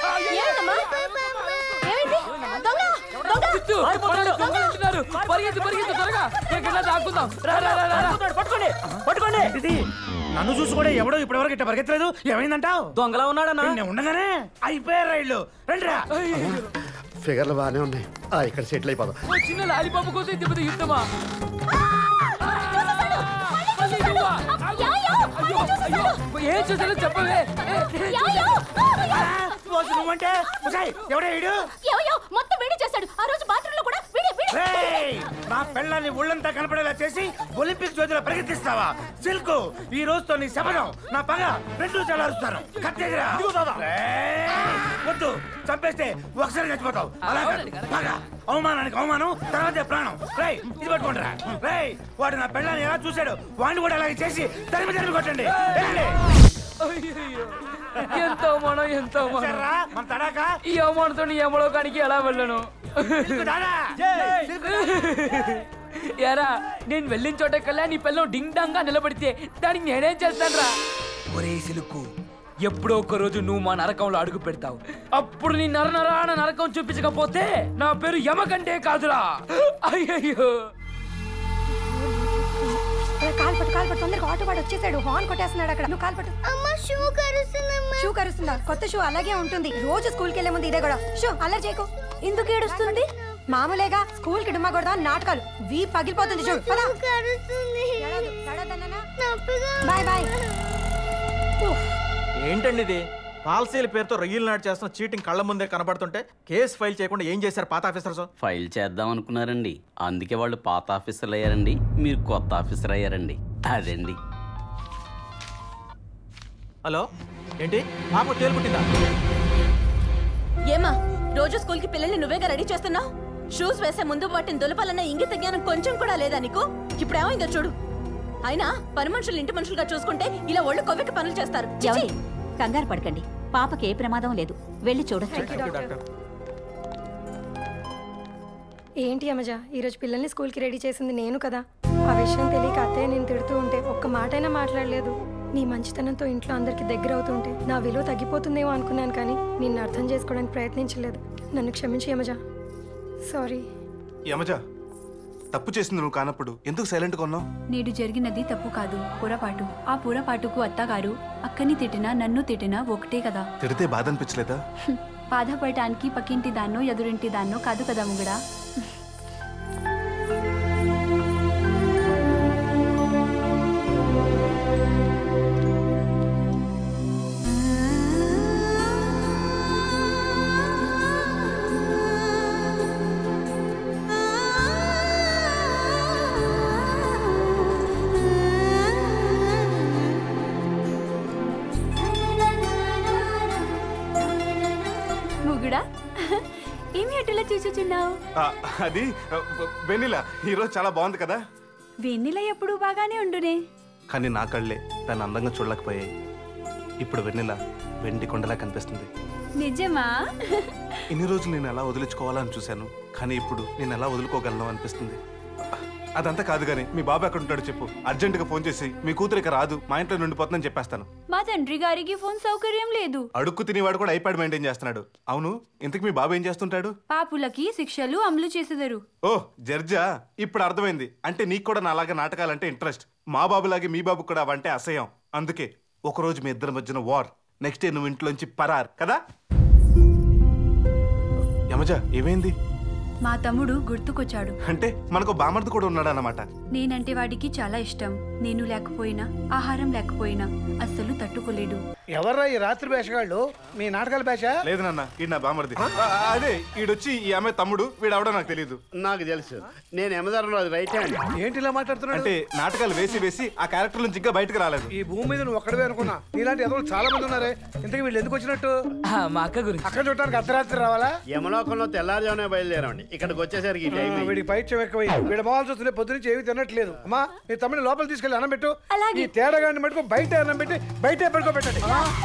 చిత్తు, మనల్ని దొంగలు అంటున్నారు. పరిగెత్తు పరిగెత్తు త్వరగా ఎక్కడైనా దాక్కుందాం రా రా రా, రా రా.
పట్టుకోండి పట్టుకోండి ఇది నన్ను చూసి కూడా ఎవడో ఇప్పటివరకు ఇట్ట పరిగెత్తలేదు ఏమైందంటావు
దొంగలా ఉన్నాడన్నా
నేను ఉండగానే అయిపోయారు రైళ్ళు రండిరా
ఫిగర్లు బాగానే ఉన్నాయి ఆ, ఇక్కడ సెటిల్ అయిపోదాం
ఓ చిన్న లాలిపాపు కోసం ఇంత పెద్ద యుద్ధమా మళ్ళీ నువ్వా? అయ్యో, అయ్యో, ఏం చేశానో చెప్పవే
నువ్వంటే ఎవడే వీడు
ఏవయ్యో మొత్తం వీడి చేశాడు ఆ రోజు బాత్రూమ్ లో కూడా వీడి వీడి
రేయ్! నా పెళ్ళాన్ని ఒళ్ళంతా కనపడేలా చేసి ఒలింపిక్ జ్యోతిలో ప్రయత్నిస్తావా సిల్క్ ఈ రోజుతో నీ శపథం నా పగ రెండు చలారుస్తాను కత్తెదిరా రేయ్! వద్దు చంపేస్తే ఒకసారి చచ్చిపోతావు అలా కాదు. పగ అవమానానికి అవమానం తర్వాతే ప్రాణం రేయ్ ఇది పట్టుకుంటారా రేయ్ వాడు నా పెళ్ళాన్ని ఎలా చూశాడు వాడిని కూడా అలాగే చేసి తరిమి తరిమి కొట్టండి వెళ్ళండి.
అయ్యయ్యో. ఎంత అవమానం ఎంత అవమానం
చూశారా? మన తడాకా
ఈ అవమానంతో నీ యమలోకానికి ఎలా వెళ్ళను యారా నేను వెళ్ళిన చోట కల్లా నీ పిల్లం డింగ్ డాంగ్ గా నిలబడితే దానికి నేనేం చేస్తాను రా ఒరే సిలుకు ఎప్పుడో ఒక రోజు నువ్వు మా నరకంలో అడుగు పెడతావు అప్పుడు నీ నర నరాన నరకం చూపించకపోతే నా పేరు యమకంటే కాదురా అయ్యయ్యో
ఏ, కాలు పట్టు కాలు పట్టు తొందరగా ఆటో వాడు వచ్చేసాడు హార్న్ కొట్టేస్తున్నాడు అక్కడ నువ్వు కాలు పట్టు
అమ్మ షూ కరుస్తుందమ్మా
షూ కరుస్తుందా కొత్త షూ అలాగే ఉంటుంది రోజు స్కూల్కి వెళ్ళే ముందు ఇదే కూడా షూ అల్లరి చేయకు ఎందుకు ఏడుస్తుంది మామూలేగా స్కూల్ కి డుమ్మా కొడదా నాటకాలు వీ పగిలిపోతుంది చూడు పద.
కరుస్తుంది
ఏడవద్దు, ఏడవద్దన్నానా?
నొప్పిగా
బాయ్ బాయ్
ఏంటండి ఇది పాలసీల పేరుతో రొయ్యలు నాటు చేస్తున్న చీటింగ్ కళ్ళ ముందే కనబడుతుంటే కేసు ఫైల్ చేయకుండా ఏం చేశారు పాత ఆఫీసర్స్
ఫైల్ చేద్దాం అనుకున్నారండి అందుకే వాళ్ళు పాత ఆఫీసర్లు అయ్యారండి మీరు కొత్త ఆఫీసర్ అయ్యారండి అదండి
హలో ఏంటి పాప తేలుపుట్టిందా
ఏమా రోజు స్కూల్ కి పిల్లల్ని నువ్వేగా రెడీ చేస్తున్నావు షూస్ వేసే ముందు వాటిని దులపాలన్న ఇంగిత జ్ఞానం కొంచెం కూడా లేదా నీకు ఇప్పుడు ఏమైందో చూడు అయినా పని మనుషులు ఇంటి మనుషులుగా చూసుకుంటే ఇలా ఒళ్ళు కొవ్వెక్కి పనులు చేస్తారు చిచి.
ఏమండి? కంగారు పడకండి పాపకి ఏ ప్రమాదం లేదు వెళ్ళి చూడొచ్చు
ఏంటి అమ్మజ ఈరోజు పిల్లల్ని స్కూల్కి రెడీ చేసింది నేను కదా ఆ విషయం తెలియక అత్తయ్య నేను తిడుతూ ఉంటే ఒక్క మాటైనా మాట్లాడలేదు నీ మంచితనంతో ఇంట్లో అందరికి దగ్గర అవుతుంటే నా విలువ తగ్గిపోతుందేమో అనుకున్నాను కానీ నిన్ను అర్థం చేసుకోవడానికి ప్రయత్నించలేదు నన్ను క్షమించి యమజ సారీ
యమజ తప్పు చేసింది నువ్వు కానప్పుడు ఎందుకు సైలెంట్గా ఉన్నావు
నేడు జరిగినది తప్పు కాదు పొరపాటు ఆ పొరపాటుకు అత్తగారు అక్కని తిట్టినా నన్ను తిట్టినా ఒకటే కదా
తిడితే బాధ అనిపించలేదా
హ్మ్. బాధపడటానికి పక్కింటి దాన్నో ఎదురింటి దాన్నో కాదు కదా ముగడా ముగుడా ఏమి అటులా చూచుచున్నావు
ఆ, అది వెన్నీలా ఈరోజు చాలా బాగుంది కదా
వెన్నెల ఎప్పుడు బాగానే ఉండునే
కానీ నా కళ్ళే దాన్ని అందంగా చూడలేకపోయాయి ఇప్పుడు వెన్నెల వెండి కొండలా కనిపిస్తుంది
నిజమా
ఇన్ని రోజులు నేను ఎలా వదిలించుకోవాలని చూశాను కానీ ఇప్పుడు నేను ఎలా వదులుకోగలను అనిపిస్తుంది అదంతా కాదు కానీ మీ బాబు ఎక్కడ ఉంటాడో చెప్పు అర్జెంటుగా ఫోన్ చేసి మీ కూతురు ఇక రాదు మా ఇంట్లో నుండిపోతుందని చెప్పేస్తాను
మా తండ్రి గారికి ఫోన్ సౌకర్యం లేదు
అడుక్కు తినేవాడు కూడా ఐప్యాడ్ మెయింటైన్ చేస్తున్నాడు అవును ఇంతకు మీ బాబు ఏం చేస్తుంటాడు
పాపులకి శిక్షలు అమలు చేసేదరు
ఓ జర్జా ఇప్పుడు అర్థమైంది అంటే నీకు కూడా నాలాగా నాటకాలంటే ఇంట్రెస్ట్ మా బాబులాగే మీ బాబు కూడా అవంటే అసహ్యం అందుకే ఒకరోజు మీ ఇద్దరి మధ్యన వార్ నెక్స్ట్ డే నువ్వు ఇంట్లోంచి పరార్ కదా యమజ ఏమైంది
మా తమ్ముడు గుర్తుకొచ్చాడు
అంటే మనకు బామర్ది కూడా ఉన్నాడు అన్నమాట
నేనంటే వాడికి చాలా ఇష్టం నేను లేకపోయినా ఆహారం లేకపోయినా అస్సలు తట్టుకోలేడు
ఎవర్రా ఈ రాత్రి వేషగాళ్ళు మీ నాటకాల వేష
లేదు నాన్న ఈ నా బామర్ది ఆ, అదే ఈడొచ్చి ఈ అమ్మాయి తమ్ముడు వీడవడో నాకు తెలియదు
నాకు తెలుసు నేను యమధర్మరాజు రైట్ హ్యాండ్
ఏంటి ఇలా మాట్లాడుతున్నాడు
అంటే నాటకాలు వేసి వేసి ఆ క్యారెక్టర్ నుంచి ఇంకా బయటకు రాలేదు
ఈ భూమి మీద నువ్వు ఒక్కడవే అనుకున్నా నీలాంటి ఎదురు చాలా మంది ఉన్నారే ఇంతకీ వీళ్ళు ఎందుకు వచ్చినట్టు
మా అక్క గురించి
అక్కడ చూడటానికి అర్ధరాత్రి రావాలా
యమలోకంలో తెల్లారుజామునే బయలుదేరామండి ఇక్కడికి వచ్చేసరికి ఈ టైం
ఆ,
అయింది.
వీడికి పైత్యం ఎక్కువై వీడి మొహాలు చూస్తుంటే పొద్దునుంచి ఏమీ తినట్లేదు అమ్మా నీ తమ్ముని లోపల తీసుకెళ్ళి అన్నం పెట్టు ఈ తేడాగాన్ని మటుకు బయట అన్నం పెట్టి బయటే పడుకోబెట్టండి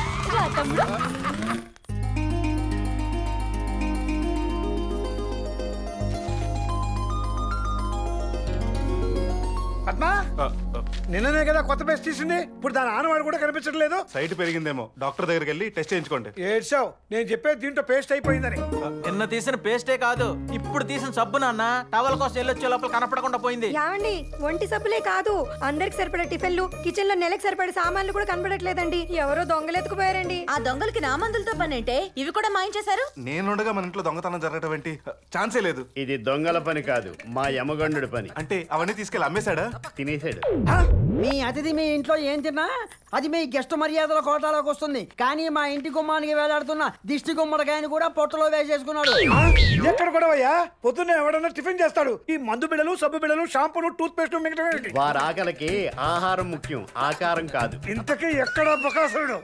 పద్మా నిన్ననే కదా కొత్త పేస్ట్ తీసింది ఇప్పుడు దాని ఆనవాడు కూడా కనిపించట్లేదు
సైట్ పెరిగిందేమో డాక్టర్ దగ్గరికి వెళ్ళి టెస్ట్ చేయించుకోండి
ఏడ్చావు నేను చెప్పేది దీంట్లో పేస్ట్ అయిపోయిందని
నిన్న తీసిన పేస్టే కాదు ఇప్పుడు తీసిన సబ్బు నాన్న టవల్ కోసం వెళ్ళొచ్చే లోపల కనపడకుండా పోయింది
యావండి ఒంటి సబ్బులే కాదు అందరికి సరిపడే టిఫిన్లు కిచెన్ లో నెలకు సరిపడే సామాన్లు కూడా కనబడట్లేదండి ఎవరో దొంగలెత్తుకుపోయారండి
ఆ దొంగలకి నా మందులతో పనేంటే ఇవి కూడా మాయించేశారు
నేనుండగా మన ఇంట్లో దొంగతనం జరగటం ఏంటి ఛాన్సే లేదు
ఇది దొంగల పని కాదు మా యమగండుడి పని
అంటే అవన్నీ తీసుకెళ్ళి అమ్మేశాడా
తినేసాడు
మీ అతిథి మీ ఇంట్లో ఏం తిన్నా అది మీ గెస్ట్ మర్యాదల కోటాలోకి వస్తుంది కానీ మా ఇంటి గుమ్మానికి వేలాడుతున్న దిష్టి గుమ్మడికాయని కూడా పొట్టలో వేసేసుకున్నాడు
ఎక్కడ కూడా అయ్యా పొద్దున్నే ఎవడన్నా టిఫిన్ చేస్తాడు ఈ మందు బిళ్ళలు సబ్బు బిళ్ళలు షాంపూలు టూత్ పేస్ట్ మిగతా
వారి ఆకలికి ఆహారం ముఖ్యం ఆకారం కాదు
ఇంతకీ ఎక్కడ బకాసురుడు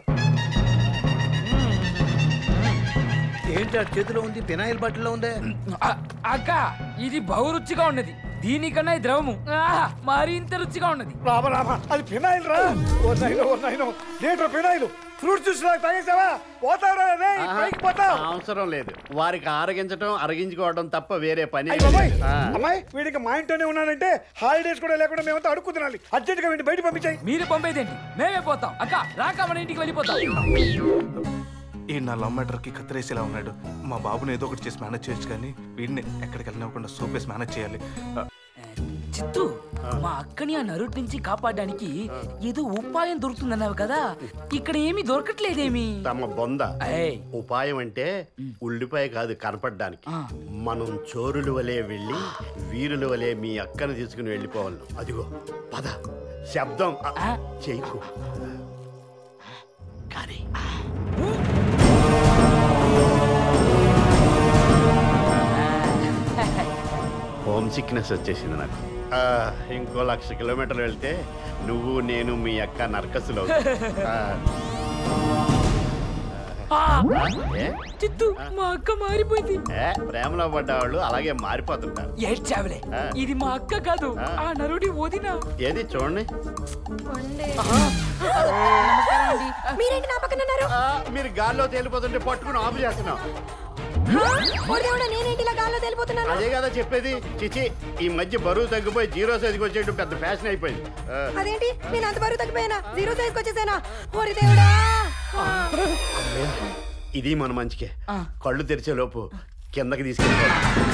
ఏంటి ఆ చేతిలో ఉంది పినాయిల్ బాటిల్లో ఉందే
అక్క ఇది బహురుచిగా ఉన్నది దీనికన్నా ఈ ద్రవము ఆహా, మరింత రుచిగా ఉన్నది
రామ రామ అది ఫినాయిల్ రా ఓ నైనో ఓ నైనో లీటర్ ఫినాయిల్ ఫ్రూట్ జ్యూస్ లాగా తాగేసావా పోతావురా రే
ఆహా,
పైకి పోతావు
అవసరం లేదు వారికి ఆరగించడం అరగించుకోవడం తప్ప వేరే పని
అయ్య బాబాయ్
ఆ.
అమ్మాయి వీడికి మా ఇంట్లోనే ఉన్నానంటే హాలిడేస్ కూడా లేకుండా మేమంతా అడుక్కు తినాలి అర్జెంట్ గా వీడిని బయట పంపించాయి
మీరు పంపేదేంటి మేమే పోతాం అక్క రాక మన ఇంటికి వెళ్ళిపోతాం
ఈ నా లవ్ మ్యాటర్కి కత్తిరేసేలా ఉన్నాడు మా బాబుని ఏదో ఒకటి చేసి మేనేజ్ చేయొచ్చు కానీ వీడిని ఎక్కడికి వెళ్ళినవ్వకుండా సూప్ వేసి మేనేజ్ చేయాలి ఆ,
చిత్తు మా అక్కని ఆ నరుటి నుంచి కాపాడడానికి ఏదో ఉపాయం దొరుకుతుందన్నావు కదా ఇక్కడ ఏమీ దొరకట్లేదేమి
తమ బొంద
ఏయ్.
ఉపాయం అంటే ఉల్లిపాయ కాదు కనపడడానికి మనం చోరుల వలె వెళ్ళి వీరుల వలె మీ అక్కను తీసుకుని వెళ్ళిపోవాలి అదిగో పద శబ్దం ఆ, చేయకు కానీ హోమ్ సిక్నెస్ వచ్చేసింది నాకు ఆ, ఇంకో లక్ష కిలోమీటర్లు వెళ్తే నువ్వు నేను మీ అక్క నరకసులో ఏ?
చిత్తు మా అక్క మారిపోయింది
ఏ, ప్రేమలో పడ్డవాళ్ళు అలాగే మారిపోతుంటారు
ఏడ్చావులే ఇది మా అక్క కాదు ఆ నరుడి వదిన
ఏది చూడండి
మీరేంటి నా పక్కన ఉన్నారు
మీరు గాల్లో తేలిపోతుంటే పట్టుకుని ఆఫ్ చేస్తున్నాం
దేవుడా నేనేంటి ఇలా గాల్లో తేలిపోతున్నాను
అదే కదా చెప్పేది చిచి ఈ మధ్య బరువు తగ్గిపోయి జీరో సైజ్కి వచ్చేట్టు పెద్ద ఫ్యాషన్ అయిపోయింది ఆ,
అదేంటి నేను అంత బరువు తగ్గిపోయానా జీరో సైజ్కి వచ్చేసానా ఓరి దేవుడా
ఇది మన మంచికే కళ్ళు తెరిచే లోపు కిందకి తీసుకెళ్ళిపోవాలి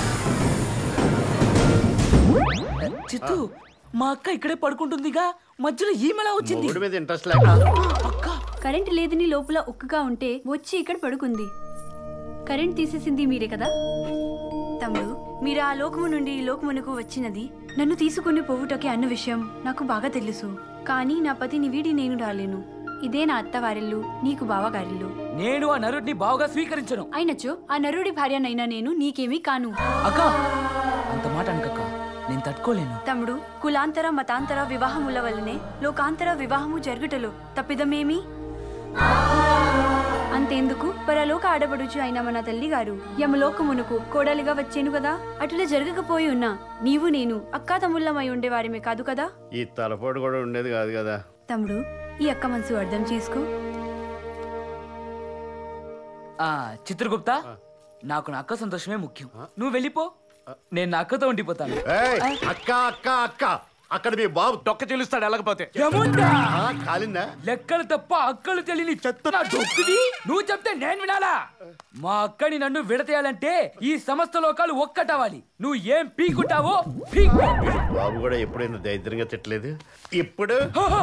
చిత్తు మా అక్క ఇక్కడే పడుకుంటుందిగా మధ్యలో ఈమెలా వచ్చింది
మొగుడు మీద ఇంట్రెస్ట్ లేక
కరెంట్ లేదని లోపల ఉక్కగా ఉంటే వచ్చి ఇక్కడ పడుకుంది కరెంట్ తీసేసింది మీరే కదా తమ్ముడు మీరు ఆ లోకము నుండి ఈ లోకమునకు వచ్చినది నన్ను తీసుకుని పోవుటకే అన్న విషయం నాకు బాగా తెలుసు కానీ నా పతిని వీడి నేను రాలేను ఇదే నా అత్తవారిల్లు నీకు బావగారిల్లు
నేను ఆ నరుడిని బాగా స్వీకరించను
అయినచో ఆ నరుడి భార్యనైనా నేను నీకేమీ కాను
అక్క అంత మాట అనకక్క నేను తట్టుకోలేను
తమ్ముడు కులాంతర మతాంతర వివాహముల వల్లనే లోకాంతర వివాహము జరుగుటలో తప్పిదమేమి అంతేందుకు పరలోక ఆడబడుచు అయిన మన తల్లి గారు యమలోకమునకు కోడలిగా వచ్చేను కదా అటులా జరగకపోయి ఉన్నా నీవు నేను అక్కా తమ్ముళ్ళమై ఉండేవారిమే కాదు కదా
ఈ తలపోటు కూడా ఉండేది కాదు కదా
తమ్ముడు ఈ అక్క మనసు అర్థం చేసుకో
ఆ చిత్రగుప్త నాకు నా అక్క సంతోషమే ముఖ్యం నువ్వు వెళ్ళిపో నేను నా అక్కతో ఉండిపోతాను
ఏయ్, అక్క అక్క అక్క అక్కడ మీ బాబు తొక్క చెల్లిస్తాడు వెళ్ళకపోతే
ఏముందా?
ఆ, కాలిందా
లెక్కలు తప్ప అక్కలు తెలియని చెత్త నా డొక్కుది నువ్వు చెప్తే నేను వినాలా మా అక్కని నన్ను విడతేయాలంటే ఈ సమస్త లోకాలు ఒక్కటవ్వాలి నువ్వు ఏం పీకుంటావో పీకు
బాబు కూడా ఎప్పుడైనా దరిద్రంగా తిట్టలేదు ఇప్పుడు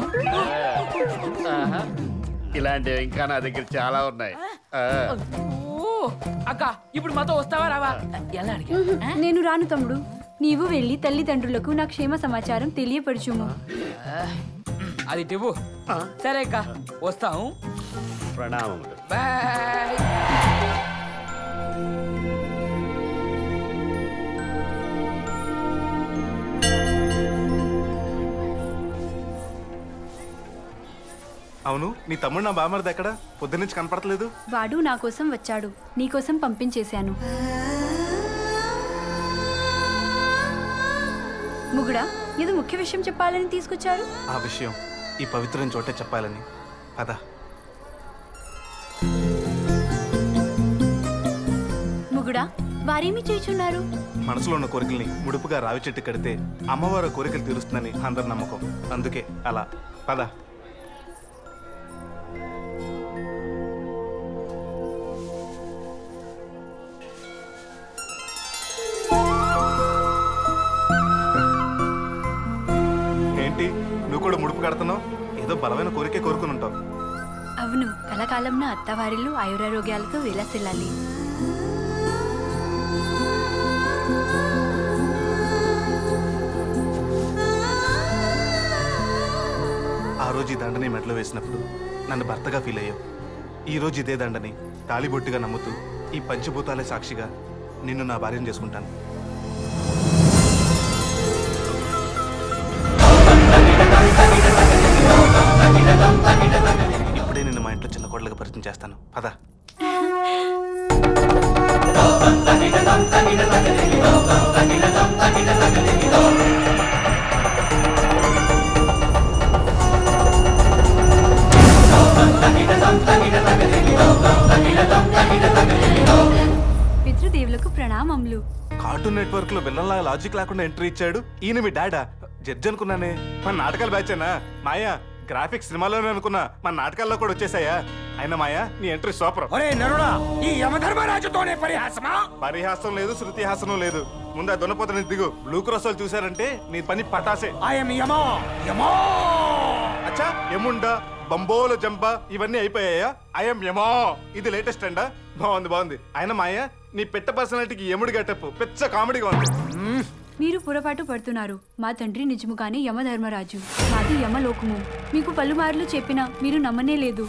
ఆహా. ఇలాంటివి ఇంకా నా దగ్గర చాలా ఉన్నాయి ఆ.
ఓ, అక్క ఇప్పుడు మాతో వస్తావా రావా ఎలా అడిగా
నేను రాను తమ్ముడు నీవు వెళ్ళి తల్లిదండ్రులకు నా క్షేమ సమాచారం తెలియపరచుము
అది టివ్వు సరే అక్క వస్తాం
ప్రణామములు
బాయ్
అవును నీ తమ్ముడు నా బామర్ది ఎక్కడ పొద్దున్నుంచి కనపడట్లేదు
వాడు నా కోసం వచ్చాడు నీకోసం పంపించేశాను ముగుడా ఏదో ముఖ్య విషయం చెప్పాలని తీసుకొచ్చారు
ఆ విషయం ఈ పవిత్రం చోటే చెప్పాలని పద
ముగుడా వారేమి చేయుచున్నారు
మనసులో ఉన్న కోరికల్ని ముడుపుగా రావి చెట్టు కడితే అమ్మవారు ఆ కోరికలు తీరుస్తుందని అందరి నమ్మకం అందుకే అలా పద ఏంటి నువ్వు కూడా ముడుపు కడుతున్నావు ఏదో బలమైన కోరికే కోరుకుని ఉంటావు
అవును కలకాలం నా అత్తవారిల్లు ఆయురారోగ్యాలతో విలసిల్లాలి
ఆ రోజు ఈ దండని మెడలో వేసినప్పుడు నన్ను భర్తగా ఫీల్ అయ్యావు ఈ రోజు ఇదే దండని తాళిబొట్టుగా నమ్ముతూ ఈ పంచభూతాలే సాక్షిగా నిన్ను నా భార్యను చేసుకుంటాను ఇప్పుడే నిన్ను మా ఇంట్లో చిన్న కోడలుగా పరిచయం చేస్తాను పద
పితృదేవులకు ప్రణామములు
కార్టూన్ నెట్వర్క్ లో విల్లన్లా లాజిక్ లేకుండా ఎంట్రీ ఇచ్చాడు ఈయన మీ డాడా జడ్జి అనుకున్నానే మన నాటకాలు బ్యాచేనా మాయా గ్రాఫిక్స్ సినిమాలోనే అనుకున్నా మన నాటకాల్లో కూడా వచ్చేసాయా అయినా మాయా నీ ఎంట్రీ సూపర్
ఒరే నరుడా ఈ యమధర్మరాజుతోనే పరిహాసమా
పరిహాసం లేదు శృతిహాసనం లేదు ముందు ఆ దున్నపోతని దిగు బ్లూ క్రాస్ వాళ్ళు చూసారంటే నీ పని పటాసే
ఐఎమ్ యమా యమా
అచ్చా ఎముండా బంబోల జంప ఇవన్నీ అయిపోయాయా ఐఎమ్ యమా ఇది లేటెస్ట్ అండా బాగుంది బాగుంది అయినా మాయ నీ పెట్ట పర్సనాలిటీకి ఎముడు గెటప్ పిచ్చ కామెడీగా ఉంది
మీరు పొరపాటు పడుతున్నారు మా తండ్రి నిజముగానే యమధర్మరాజు మాది యమలోకము మీకు పలుమార్లు చెప్పినా మీరు నమ్మనే లేదు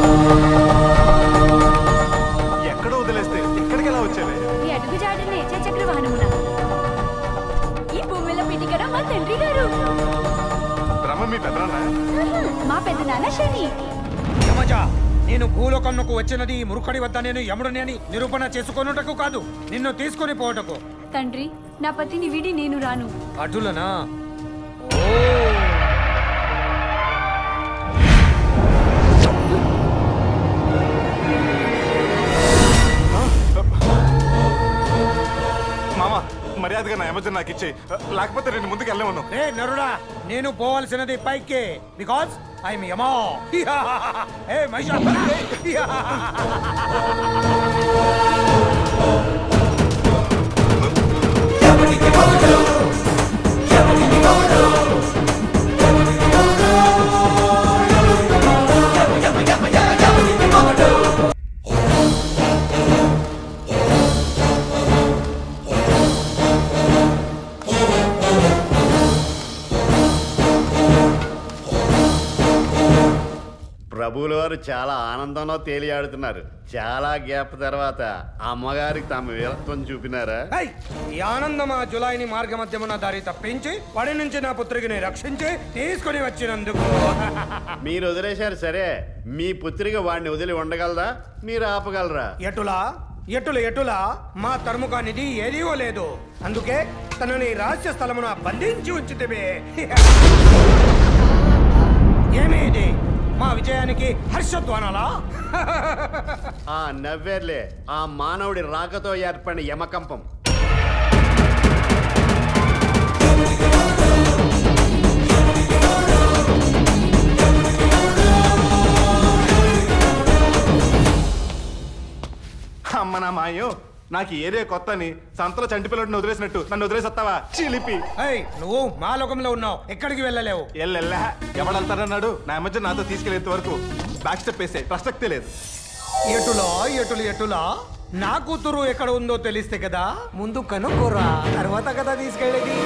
ఎక్కడో వదిలేస్తే ఇక్కడికి ఎలా వచ్చావే
ఈ అడుగు జాడనే చక్ర వాహనమున ఈ భూమిలో పిటికడ మా తండ్రి గారు
బ్రహ్మ మీ పెద్దనా
మా పెద్ద నాన్న శని
యమజ నేను భూలోకంకు వచ్చినది ఈ మురుకడి వద్ద నేను యముడిని అని నిరూపణ చేసుకొనుటకు కాదు నిన్ను తీసుకొని పోవటకు
తండ్రి నా పతిని విడి నేను రాను
అటులనా
మామ మర్యాదగా నా ఎమర్జెన్ నాకు ఇచ్చే లేకపోతే నేను ముందుకు వెళ్ళమను
రే నరుడా నేను పోవాల్సినది పైకే బికాజ్ ఐఎమ్ యమా ఏ మహిషా
ప్రభువుల వారు చాలా ఆనందంలో తేలియాడుతున్నారు చాలా గ్యాప్ తర్వాత అమ్మగారికి తమ వీరత్వం చూపినారా
హై! ఈ ఆనందం ఆ జులాయిని మార్గ మధ్యమున దారి తప్పించి వాడి నుంచి నా పుత్రికని రక్షించి తీసుకుని వచ్చినందుకు
మీరు వదిలేశారు సరే మీ పుత్రిక వాడిని వదిలి ఉండగలదా మీరు ఆపగలరా
ఎటులా ఎటుల ఎటులా మా తరుముఖానిది ఏదీ లేదు అందుకే తనని రహస్య స్థలమున బంధించి ఉంచితివే ఏమి ఇది మా విజయానికి హర్షధ్వానాలా
ఆ నవ్వేర్లే ఆ మానవుడి రాకతో ఏర్పడిన యమకంపం
అమ్మ నా మాయో నాకు ఈ ఏరియా కొత్త అని సంతలో చంటి పిల్లడిని వదిలేసినట్టు నన్ను వదిలేసొస్తావా చిలిపి
ఏయ్ నువ్వు మా లోకంలో ఉన్నావు ఎక్కడికి వెళ్ళలేవు
ఎల్లెల్లా ఎవడెళ్తారన్నాడు నా మధ్య నాతో తీసుకెళ్ళేంత వరకు బ్యాక్ స్టెప్ వేసే ప్రసక్తే లేదు
ఎటులా ఎటులు ఎటులా నా కూతురు ఎక్కడ ఉందో తెలిస్తే కదా ముందు కనుక్కోరా తర్వాత కదా తీసుకెళ్ళేది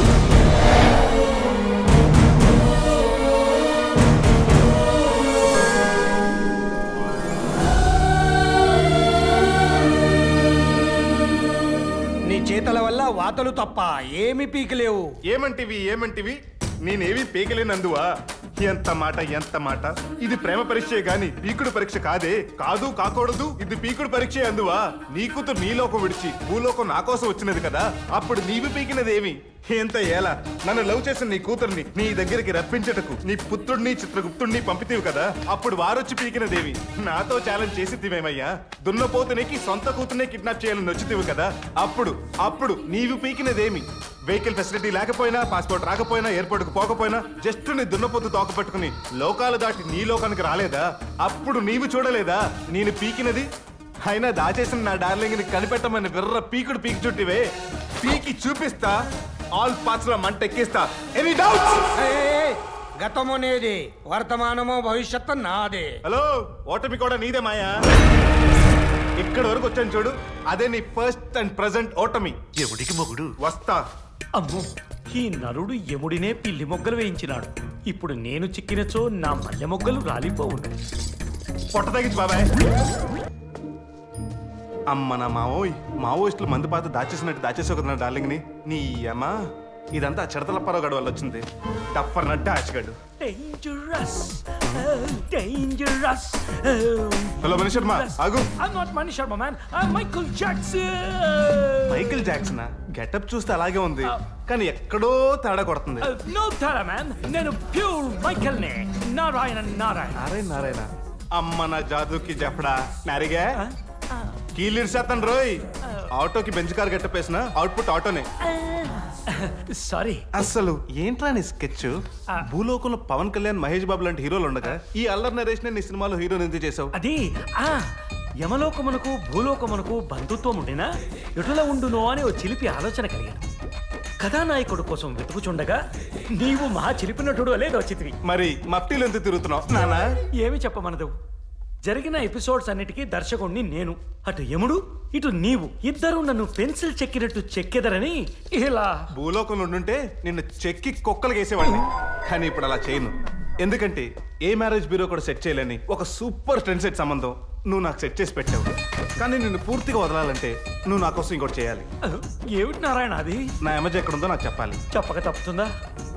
నీ చేతల వల్ల వాతలు తప్ప ఏమి పీకలేవు
ఏమంటివి ఏమంటివి నేనేవి పీకలేనందువా ఎంత మాట ఎంత మాట ఇది ప్రేమ పరీక్షే గాని పీకుడు పరీక్ష కాదే కాదు కాకూడదు ఇది పీకుడు పరీక్షే అందువా నీ కూతురు నీలోకం విడిచి భూలోకం నా కోసం వచ్చినది కదా అప్పుడు నీవు పీకినదేమి ఎంత ఏలా నన్ను లవ్ చేసిన నీ కూతుర్ని నీ దగ్గరికి రప్పించటకు నీ పుత్రుడిని చిత్రగుప్తుడిని పంపితేవు కదా అప్పుడు వారొచ్చి పీకినదేవి నాతో ఛాలెంజ్ చేసిద్దివేమయ్యా దున్నపోతునేకి సొంత కూతుర్నే కిడ్నాప్ చేయాలని వచ్చితివి కదా అప్పుడు అప్పుడు నీవు పీకినదేమి వెహికల్ ఫెసిలిటీ లేకపోయినా పాస్పోర్ట్ రాకపోయినా ఎయిర్పోర్ట్ కు పోకపోయినా జస్ట్ నీ దున్నపోతు తోక పట్టుకుని లోకాలు దాటి నీ లోకానికి రాలేదా అప్పుడు నీవు చూడలేదా నేను పీకినది అయినా దాచేసిన నా డార్లింగ్ ని కనిపెట్టమని విర్ర పీకుడు పీకి చుట్టివే పీకి చూపిస్తా ఆల్ పార్ట్స్ లో మంట ఎక్కిస్తా ఎనీ డౌట్స్
గతమనేది వర్తమానమో భవిష్యత్తు నాదే
హలో ఓటమి కూడా నీదే మాయా ఇక్కడ వరకు వచ్చాను చూడు అదే నీ ఫస్ట్ అండ్ ప్రెసెంట్ ఓటమి
ఎవడికి మొగుడు
వస్తా
అమ్మో ఈ నరుడు యముడినే పిల్లి మొగ్గలు వేయించినాడు ఇప్పుడు నేను చిక్కినచో నా మల్లె మొగ్గలు రాలిపోవును
పొట్ట తగ్గించు బాబాయ్ అమ్మ నా మావోయ్ మావోయిస్టులు మందు పాత దాచేసినట్టు దాచేసావు కదా నా డార్లింగ్ ని నీ అమ్మా ఇదంతా చిడతలప్పారావు గడు వల్ల వచ్చింది టఫర్ నడ్డా ఆచగడు
dangerous dangerous
hello Mani Sharma ఆగు
I'm not Mani Sharma, man. I'm Michael Jackson.
Michael Jackson getup చూస్తే అలాగే ఉంది కానీ ఎక్కడో తేడా కొడుతుంది
Uh, no తేడా మ్యాన్ నేను ప్యూర్ మైకల్ నే నారాయణ నారాయణ
నారాయణ నారాయణ అమ్మ నా జాదుకి చెప్పడా నారిగా కీలిడ్సేస్తాను రోయ్ ఆటోకి బెంచ్ కార్ గట్టపేసిన అవుట్పుట్ ఆటోనే
సారీ
అసలు ఏంట్రా నీ స్కెచ్ భూలోకంలో పవన్ కళ్యాణ్ మహేష్ బాబు లాంటి హీరోలు ఉండగా ఈ అల్లరి నరేష్ నీ సినిమాలో హీరోని ఎందుకు చేసావు
అది ఆ యమలోకమునకు భూలోకమునకు బంధుత్వం ఉండినా ఎటుల ఉండునో అని ఓ చిలిపి ఆలోచన కలిగాను కథానాయకుడు కోసం వెతుకుచుండగా నీవు మహా చిలిపి నటుడు అలేదో చిత్రి
మరి మఫ్టీలు ఎందుకు తిరుగుతున్నావు నానా
ఏమి చెప్పమనదు జరిగిన ఎపిసోడ్స్ అన్నిటికీ దర్శకుణ్ణి నేను అటు యముడు ఇటు నీవు ఇద్దరు నన్ను పెన్సిల్ చెక్కినట్టు చెక్కెదరని ఇలా
భూలోకంలో ఉండుంటే నిన్ను చెక్కి కుక్కలు వేసేవాడిని కానీ ఇప్పుడు అలా చేయను ఎందుకంటే ఏ మ్యారేజ్ బ్యూరో కూడా సెట్ చేయలేని ఒక సూపర్ ట్రెండ్ సెట్ సంబంధం నువ్వు నాకు సెట్ చేసి పెట్టావు కానీ నిన్ను పూర్తిగా వదలాలంటే నువ్వు నా కోసం ఇంకోటి చేయాలి
ఏమిటి నారాయణ అది
నా ఎమజ్ ఎక్కడుందో నాకు చెప్పాలి
చెప్పక తప్పుతుందా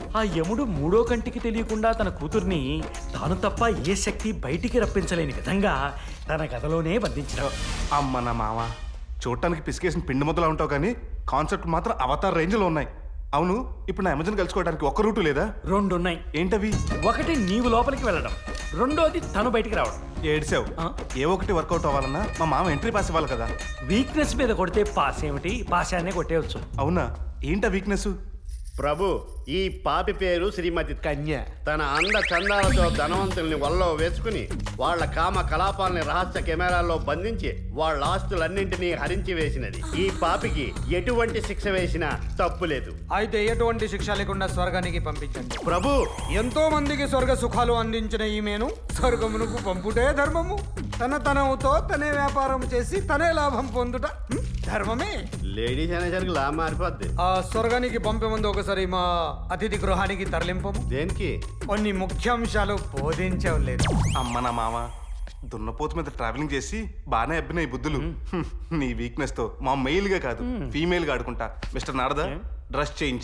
ఆ యముడు మూడో కంటికి తెలియకుండా తన కూతుర్ని తాను తప్ప ఏ శక్తి బయటికి రప్పించలేని విధంగా తన గదలోనే బంధించాడు
అమ్మ నా మామ చూడటానికి పిసికేసిన పిండి ముద్దలా ఉంటావు కానీ కాన్సెప్ట్ మాత్రం అవతార్ రేంజ్లో ఉన్నాయి అవును ఇప్పుడు నా ఎమర్జెన్ కలుసుకోవడానికి ఒక్క రూటు లేదా
రెండు ఉన్నాయి
ఏంటవి
ఒకటి నీవు లోపలికి వెళ్ళడం రెండోది తను బయటికి రావడం
ఏడ్సావు ఏ ఒకటి వర్కౌట్ అవ్వాలన్నా మా మామ ఎంట్రీ పాస్ ఇవ్వాలి కదా
వీక్నెస్ మీద కొడితే పాస్ ఏమిటి పాశానే కొట్టేయచ్చు
అవునా ఏంటా వీక్నెస్
ప్రభు ఈ పాపి పేరు శ్రీమతి కన్య తన అంద చందాలతో ధనవంతుల్ని వల్లో వేసుకుని వాళ్ళ కామ కలాపాలని రహస్య కెమెరాల్లో బంధించి వాళ్ళ ఆస్తులన్నింటినీ హరించి వేసినది ఈ పాపికి ఎటువంటి శిక్ష వేసినా తప్పు లేదు
అయితే ఎటువంటి శిక్ష లేకుండా స్వర్గానికి పంపించండి
ప్రభు
ఎంతో మందికి స్వర్గ సుఖాలు అందించిన ఈమెను స్వర్గమునకు పంపుటే ధర్మము తన తనవుతో తనే వ్యాపారం చేసి తనే లాభం పొందుట హ్మ్, ధర్మమే
లేడీస్ అనేసరికి లా మారిపోద్ది
ఆ స్వర్గానికి పంపే ముందు ఒకసారి మా అతిథి గృహానికి తరలింపము
దేనికి
కొన్ని ముఖ్యాంశాలు బోధించలేదు
అమ్మ నా మామ దున్నపోతు మీద ట్రావెలింగ్ చేసి బాగానే అబ్బినాయి బుద్ధులు హ్మ్, నీ వీక్నెస్ తో మా మెయిల్ గా కాదు ఫీమేల్ గా ఆడుకుంటా మిస్టర్ నారదా డ్రెస్ చేంజ్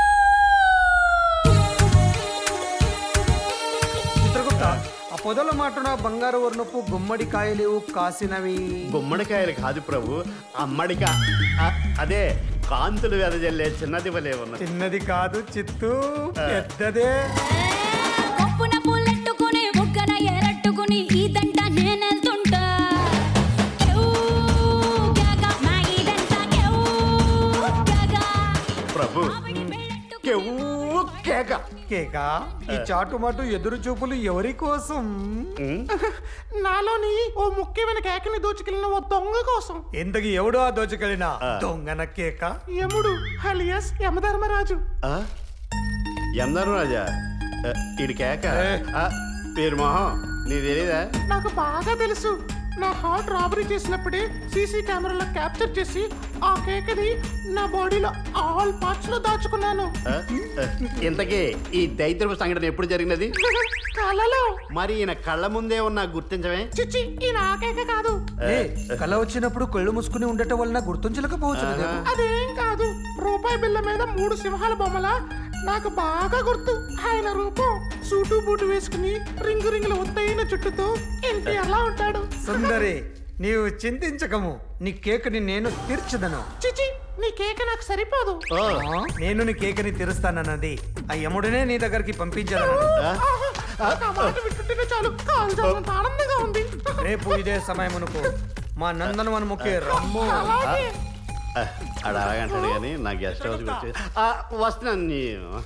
చిత్రగుప్త ఆ పొదల మాటున బంగారు వర్ణపు గుమ్మడికాయలు కాసినవి
గుమ్మడికాయలు కాదు ప్రభు అమ్మడికా ఆ, అదే కాంతులు వెదజల్లే చిన్నది వలే ఉన్నది
చిన్నది కాదు చిత్తు పెద్దదే
కొప్పున పూలెట్టుకుని బుగ్గన ఎరట్టుకుని ఇదంట నేనెళ్తుంటా కేవ్, గగా, నా ఇదంతా కేవ్, గగా.
ప్రభు కెవ్వు కేక
కేక ఈ చాటుమాటు ఎదురు చూపులు ఎవరి కోసం
నాలోని ఓ ముఖ్యమైన కేకని దోచుకెళ్ళిన ఓ దొంగ కోసం
ఇంతకి ఎవడో ఆ దోచుకెళ్ళిన దొంగన కేక
యముడు హలియస్ యమధర్మరాజు
ఆ? ఎందరు రాజా ఆ, ఈడి కేక ఆ, పేరు మొహం నీ తెలీదా
నాకు బాగా తెలుసు నా హార్ట్ రాబరీ చేసినప్పుడే సీసీ కెమెరాలో క్యాప్చర్ చేసి ఆ కేకని నా బాడీలో ఆల్ పార్ట్స్ లో దాచుకున్నాను
ఆ? ఆ, ఇంతకీ ఈ దైత్రపు సంఘటన ఎప్పుడు జరిగినది
కలలో
మరి ఈయన కళ్ళ ముందే ఉన్న గుర్తించమే
చిచ్చి ఈ నా కేక కాదు
ఏ, కళ వచ్చినప్పుడు కళ్ళు మూసుకుని ఉండటం వలన గుర్తుంచలేకపోవచ్చు కదా.
అదేం కాదు రూపాయి బిల్ల మీద మూడు సింహాల బొమ్మల నాకు బాగా గుర్తు ఆయన రూపం సూటు బూటు వేసుకుని రింగు రింగుల ఒత్తైన చుట్టుతో ఎన్టీఆర్ లా ఉంటాడు
సుందరి నీవు చింతించకము నీ కేకుని నేను తీర్చదను
చిచి నీ కేక నాకు సరిపోదు
ఆ, నేను నీ కేకుని తీరుస్తానన్నది ఆ యముడినే నీ దగ్గరికి పంపించాను
ఆ మాట వింటుంటేనే చాలు కాలు జారినంత ఆనందంగా ఉంది
రేపు ఇదే సమయమునకు మా నందనవనముకి రమ్ము
అలాగే.
ఆ, ఆడ అలాగంటాడు కానీ నా గెస్ట్ హౌస్ వచ్చి ఆ, వస్తున్నాను నీ-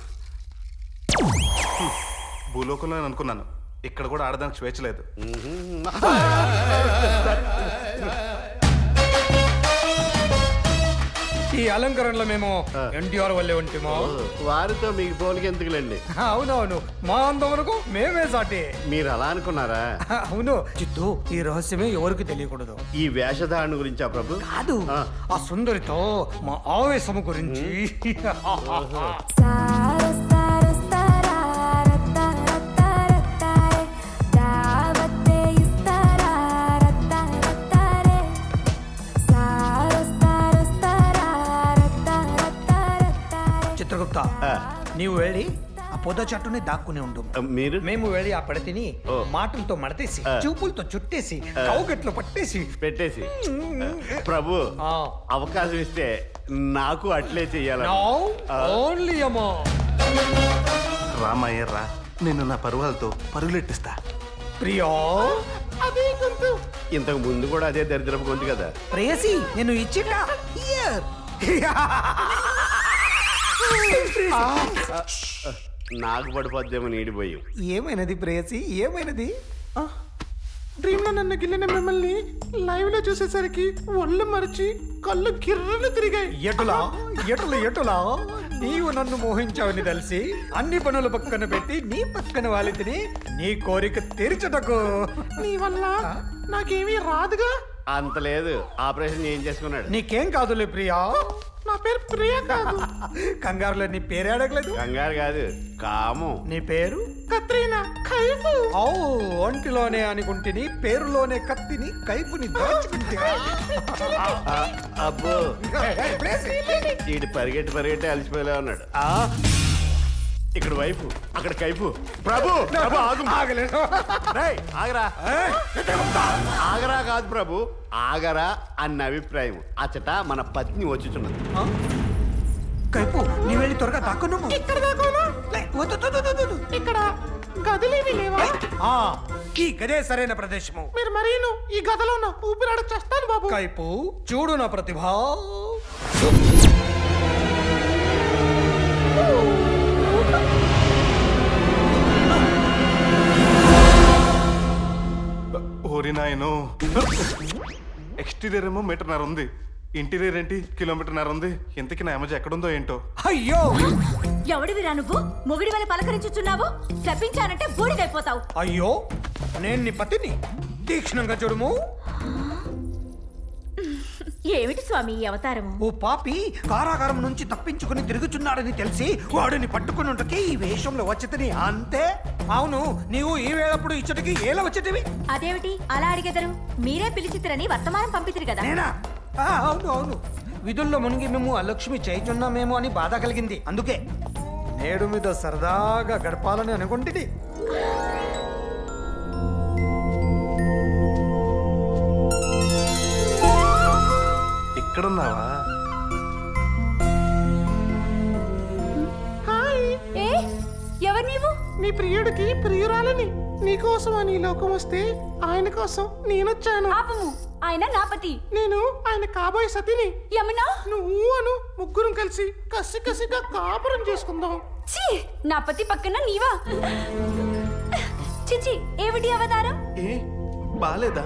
భూలోకంలో నేను అనుకున్నాను ఇక్కడ కూడా ఆడదానికి స్వేచ్ఛ లేదు
ఈ అలంకరణలో మేము ఎన్టీఆర్ వల్లే ఉంటేమో
వారితో మీకు పోలికి ఎందుకులేండి
అవునవును మా అందమునకు మేమే సాటి
మీరు అలా అనుకున్నారా
అవును చిత్తు ఈ రహస్యమే ఎవరికి తెలియకూడదు
ఈ వేషధారణ గురించా ప్రభు
కాదు ఆ సుందరితో మా ఆవేశము గురించి చిత్రగుప్త నీవు వెళ్ళి ఆ పొద చెట్టుని దాక్కుని ఉండు
మీరు
మేము వెళ్ళి ఆ పడతిని మాటలతో మడతేసి
ఆ.
చూపులతో చుట్టేసి
ఆ.
కౌగట్లో పట్టేసి
పెట్టేసి ప్రభు అవకాశం ఇస్తే నాకు అట్లే చెయ్యాలి
ఓన్లీ అమ్మా
రామయ్య రా నేను నా పరువాలతో పరుగులెట్టిస్తా
ప్రియా
అదే గొంతు
ఇంతకు ముందు కూడా అదే దరిద్రపు గొంతు కదా
ప్రేయసి నేను ఇచ్చిన
నాకు పడిపోద్దేమో నీడిపోయి
ఏమైనది ప్రేయసి ఏమైనది
డ్రీమ్ లో నన్ను గిల్లిన మిమ్మల్ని లైవ్ లో చూసేసరికి ఒళ్ళు మరిచి కళ్ళు గిర్రలు తిరిగాయి
ఎటులా ఎటుల ఎటులా నీవు నన్ను మోహించావని తెలిసి అన్ని పనులు పక్కన పెట్టి నీ పక్కన వాలి తిని నీ కోరిక తీర్చటకు
నీ వల్ల నాకేమీ రాదుగా
అంత లేదు ఆపరేషన్ ఏం చేసుకున్నాడు
నీకేం కాదులే ప్రియా
నా పేరు ప్రియా కాదు
కంగారులో నీ పేరే అడగలేదు
కంగారు కాదు కాము
నీ పేరు
కత్రీనా కైఫు
ఓ ఒంటిలోనే అనుకుంటుని పేరులోనే కత్తిని కైపుని దాచుకుంటే
ఆ, అబ్బో ఈడు పరిగెట్టి పరిగెట్టి అలసిపోయేలా ఉన్నాడు ఇక్కడ వైపు అక్కడ కైపు ప్రభు ప్రభు ఆగు రేయ్, ఆగరా ఆగరా కాదు ప్రభు ఆగరా అన్న అభిప్రాయం అచ్చట మన పత్ని వచ్చుచున్నది
కైపు నీ వెళ్ళి త్వరగా దాక్కు నువ్వు
ఇక్కడ దాకోనా ఇక్కడ గదిలేవి లేవా
ఆ, ఈ గదే సరైన ప్రదేశము
మీరు మరీను ఈ గదిలో ఉన్న ఊపిరాడ చేస్తాను బాబు
కైపు చూడు నా ప్రతిభ
ఓరి నాయను ఎక్స్టీరియర్ ఏమో మీటర్న్నర ఉంది ఇంటీరియర్ ఏంటి కిలోమీటర్న్నర ఉంది ఇంతకీ నా ఎమజ ఎక్కడుందో ఏంటో
అయ్యో
ఎవడివిరా నువ్వు మొగుడి వల్ల పలకరించుచున్నావు శపించానంటే బూడిదైపోతావు
అయ్యో నేను నీ పతిని తీక్షణంగా చూడుము
ఏమిటి స్వామి ఈ అవతారము
ఓ పాపి కారాగారం నుంచి తప్పించుకుని తిరుగుచున్నాడని తెలిసి వాడిని పట్టుకున్నట్టుకి ఈ వేషంలో వచ్చేతని అంతే అవును నీవు ఈ వేళప్పుడు ఇచ్చటికి ఏల వచ్చేటివి
అదేమిటి అలా అడిగెదరు మీరే పిలిచితిరని వర్తమానం పంపితిరి కదా
నేనా ఆ, అవును అవును విధుల్లో మునిగి మేము అలక్ష్మి చేయుచున్నామేమో అని బాధ కలిగింది అందుకే నేడు మీద సరదాగా గడపాలని అనుకుంటుంది
ఇక్కడున్నావా
హాయ్
ఏ ఎవరు నీవు
నీ ప్రియుడికి ప్రియురాలని నీకోసం అని ఈ లోకం వస్తే ఆయన కోసం నేనొచ్చాను
పాపము ఆయన నాపతి
నేను ఆయన కాబోయే సతిని
యమునా
నువ్వు అను ముగ్గురం కలిసి కసి కసిగా కాపురం చేసుకుందాం
ఛీ నా పతి పక్కన నీవా చిచి ఏమిటి అవతారం
ఏ బాలేదా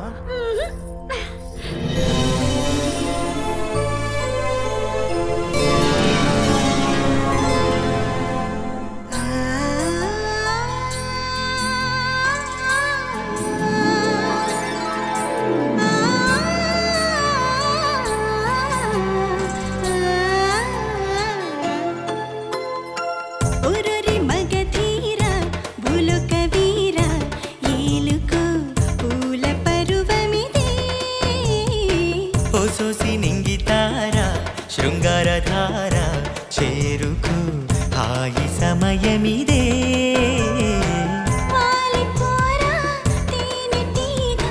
ఉరురి మగధీర భూలోక వీర ఏలుకో పూల పరువమిదే
ఓసోసి నింగితార శృంగారధార చేరుకు హాయి సమయమిదే
వాలిపోరా తేనెటీగ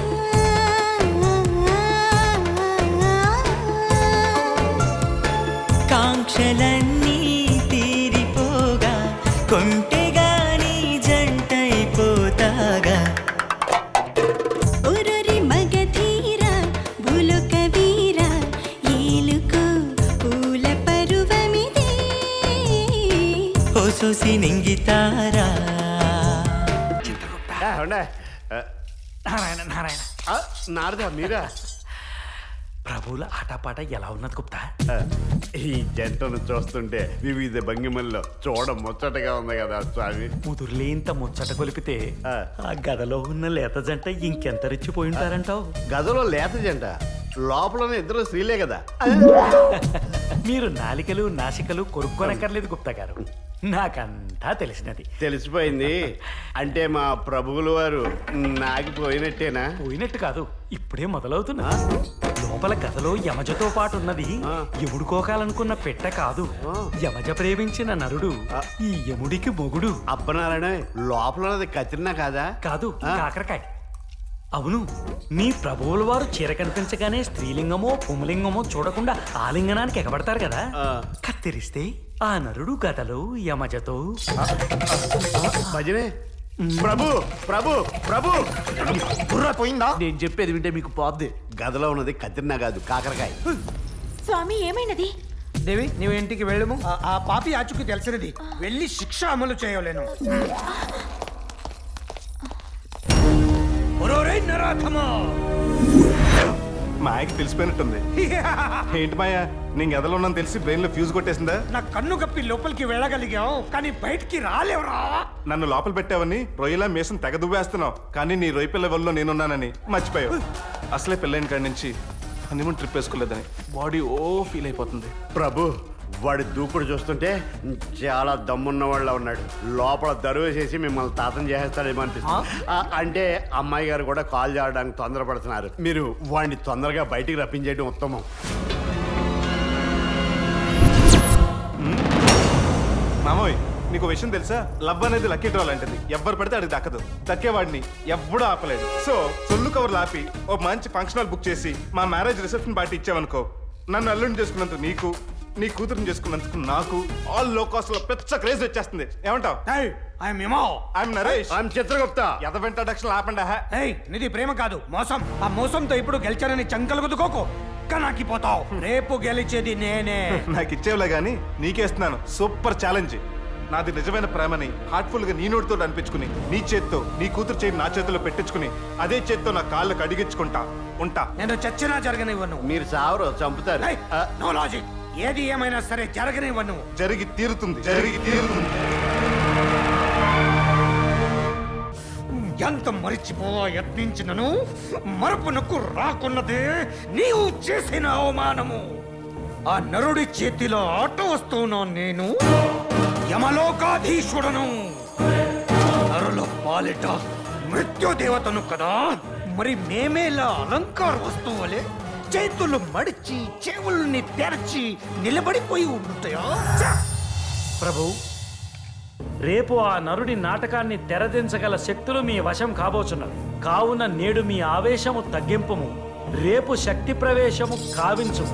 కాంక్షలన్నీ తీరిపోగా కొంటెగాని జంటైపోతాగా
ఉరురి మగధీర భూలోక వీర ఏలుకో పూల పరువమిదే
ఓసోసి నింగితారా
ఆ, ఉండే. ఆ,
నారాయణ నారాయణ
ఆ, నారదా మీరా
ప్రభువుల ఆటపాట ఎలా ఉన్నది గుప్తా
ఆ, ఈ జంటను చూస్తుంటే వివిధ భంగిమల్లో చూడ ముచ్చటగా ఉంది కదా స్వామి
ముదురులేంత ముచ్చట కొలిపితే ఆ గదలో ఉన్న లేత జంట ఇంకెంత రెచ్చిపోయి ఉంటారంటావు
గదిలో లేత జంట లోపల ఇద్దరు స్త్రీలే కదా
మీరు నాలికలు నాసికలు కొరుక్కోనక్కర్లేదు గుప్తా గారు నాకంతా తెలిసినది
తెలిసిపోయింది అంటే మా ప్రభువుల వారు నాకు పోయినట్టేనా
పోయినట్టు కాదు ఇప్పుడే మొదలవుతున్నా లోపల గదలో యమజతో పాటు ఉన్నది ఎముడుకోకాలనుకున్న పెట్ట కాదు యమజ ప్రేమించిన నరుడు ఈ యముడికి మొగుడు
అప్పనారాయణ లోపల ఉన్నది కత్రినా కాదా
కాదు కాకరకాయ అవును మీ ప్రభువుల వారు చీర కనిపించగానే స్త్రీలింగమో పుంలింగమో చూడకుండా ఆలింగనానికి ఎగబడతారు కదా కత్తిరిస్తే ఆ నరుడు గదలో యమజతో
భజనే ప్రభు ప్రభు ప్రభు
బుర్ర పోయిందా
నేను చెప్పేది వింటే మీకు పోద్ది గదిలో ఉన్నది కత్రినా కాదు కాకరకాయ
స్వామి ఏమైనది
దేవి నీవు ఇంటికి వెళ్ళము ఆ- ఆ పాపి ఆచుకి తెలిసినది వెళ్ళి శిక్ష అమలు చేయలేను ఒరోరే నరాధమా
మాయకి తెలిసిపోయినట్టుంది ఏంటి మాయా నేను గదలో ఉన్నాను తెలిసి బ్రెయిన్ లో ఫ్యూజ్ కొట్టేసిందా
నా కన్ను కప్పి లోపలికి వెళ్ళగలిగాం కానీ బయటికి రాలేవరా
నన్ను లోపల పెట్టావని రొయ్యలా మేసం తెగ దువ్వేస్తున్నావు కానీ నీ రొయ్య పిల్ల వల్ల నేనున్నానని మర్చిపోయావు అసలే పెళ్ళైన కాడి నుంచి హనీమూన్ ట్రిప్ వేసుకోలేదని బాడీ ఓ ఫీల్ అయిపోతుంది
ప్రభు వాడి దూకుడు చూస్తుంటే చాలా దమ్మున్న వాళ్ళ ఉన్నాడు లోపల దరువు చేసి మిమ్మల్ని తాతం చేసేస్తాడేమో అనిపిస్తుంది ఆ, అంటే అమ్మాయి గారు కూడా కాల్ చేయడానికి తొందరపడుతున్నారు మీరు వాడిని తొందరగా బయటికి రప్పించేయడం ఉత్తమం
మామోయ్ నీకు విషయం తెలుసా లవ్ అనేది లక్కీ డ్రా లాంటిది ఎవ్వరు పడితే అడిగి దక్కదు దక్కేవాడిని ఎవ్వడూ ఆపలేడు సో సొల్లు కవర్లు ఆపి ఓ మంచి ఫంక్షన్ హాల్ బుక్ చేసి మా మ్యారేజ్ రిసెప్షన్ పార్టీ ఇచ్చావనుకో నన్ను అల్లుడిని చేసుకున్నందుకు నీకు నీ కూతురుని చేసుకున్నందుకు నాకు ఆల్ లో కాస్ట్ లో పెద్ద క్రేజ్ వచ్చేస్తుంది ఏమంటావు
ఐఎమ్ ఇమో
ఐఎమ్ నరేష్
ఐఎమ్ చిత్రగుప్త
ఎదవ ఇంట్రడక్షన్ ఆపండి హే
ఏయ్ నీది ప్రేమ కాదు మోసం ఆ మోసంతో ఇప్పుడు గెలిచానని చంకలు గుద్దుకోకు కనాకిపోతావు రేపు గెలిచేది నేనే
నాకు ఇచ్చేవులే గానీ నీకేస్తున్నాను సూపర్ ఛాలెంజ్ నాది నిజమైన ప్రేమని హార్ట్ఫుల్ గా నీ నోటితో అనిపించుకుని నీ చేత్తో నీ కూతురు చేయి నా చేతిలో పెట్టించుకుని అదే చేత్తో నా కాళ్ళకు అడిగించుకుంటా ఉంటా
నేను చచ్చినా జరగనివ్వను
మీరు సావరు చంపుతారు
నో లాజిక్ ఏది ఏమైనా సరే జరగనివ్వను
జరిగి తీరుతుంది జరిగి తీరుతుంది
ఎంత మరిచిపోవా యత్నించినను మరపునకు రాకున్నదే నీవు చేసిన అవమానము ఆ నరుడి చేతిలో ఆట వస్తున్నా నేను యమలోకాధీశుడను నరుల పాలిట మృత్యుదేవతను కదా మరి మేమేలా అలంకార వస్తువులే చేతులు మడిచి చెవుల్ని తెరచి నిలబడిపోయి ఉంటాయా
ప్రభు రేపు ఆ నరుడి నాటకాన్ని తెరదించగల శక్తులు మీ వశం కాబోచున్నవి కావున నేడు మీ ఆవేశము తగ్గింపుము రేపు శక్తి ప్రవేశము కావించు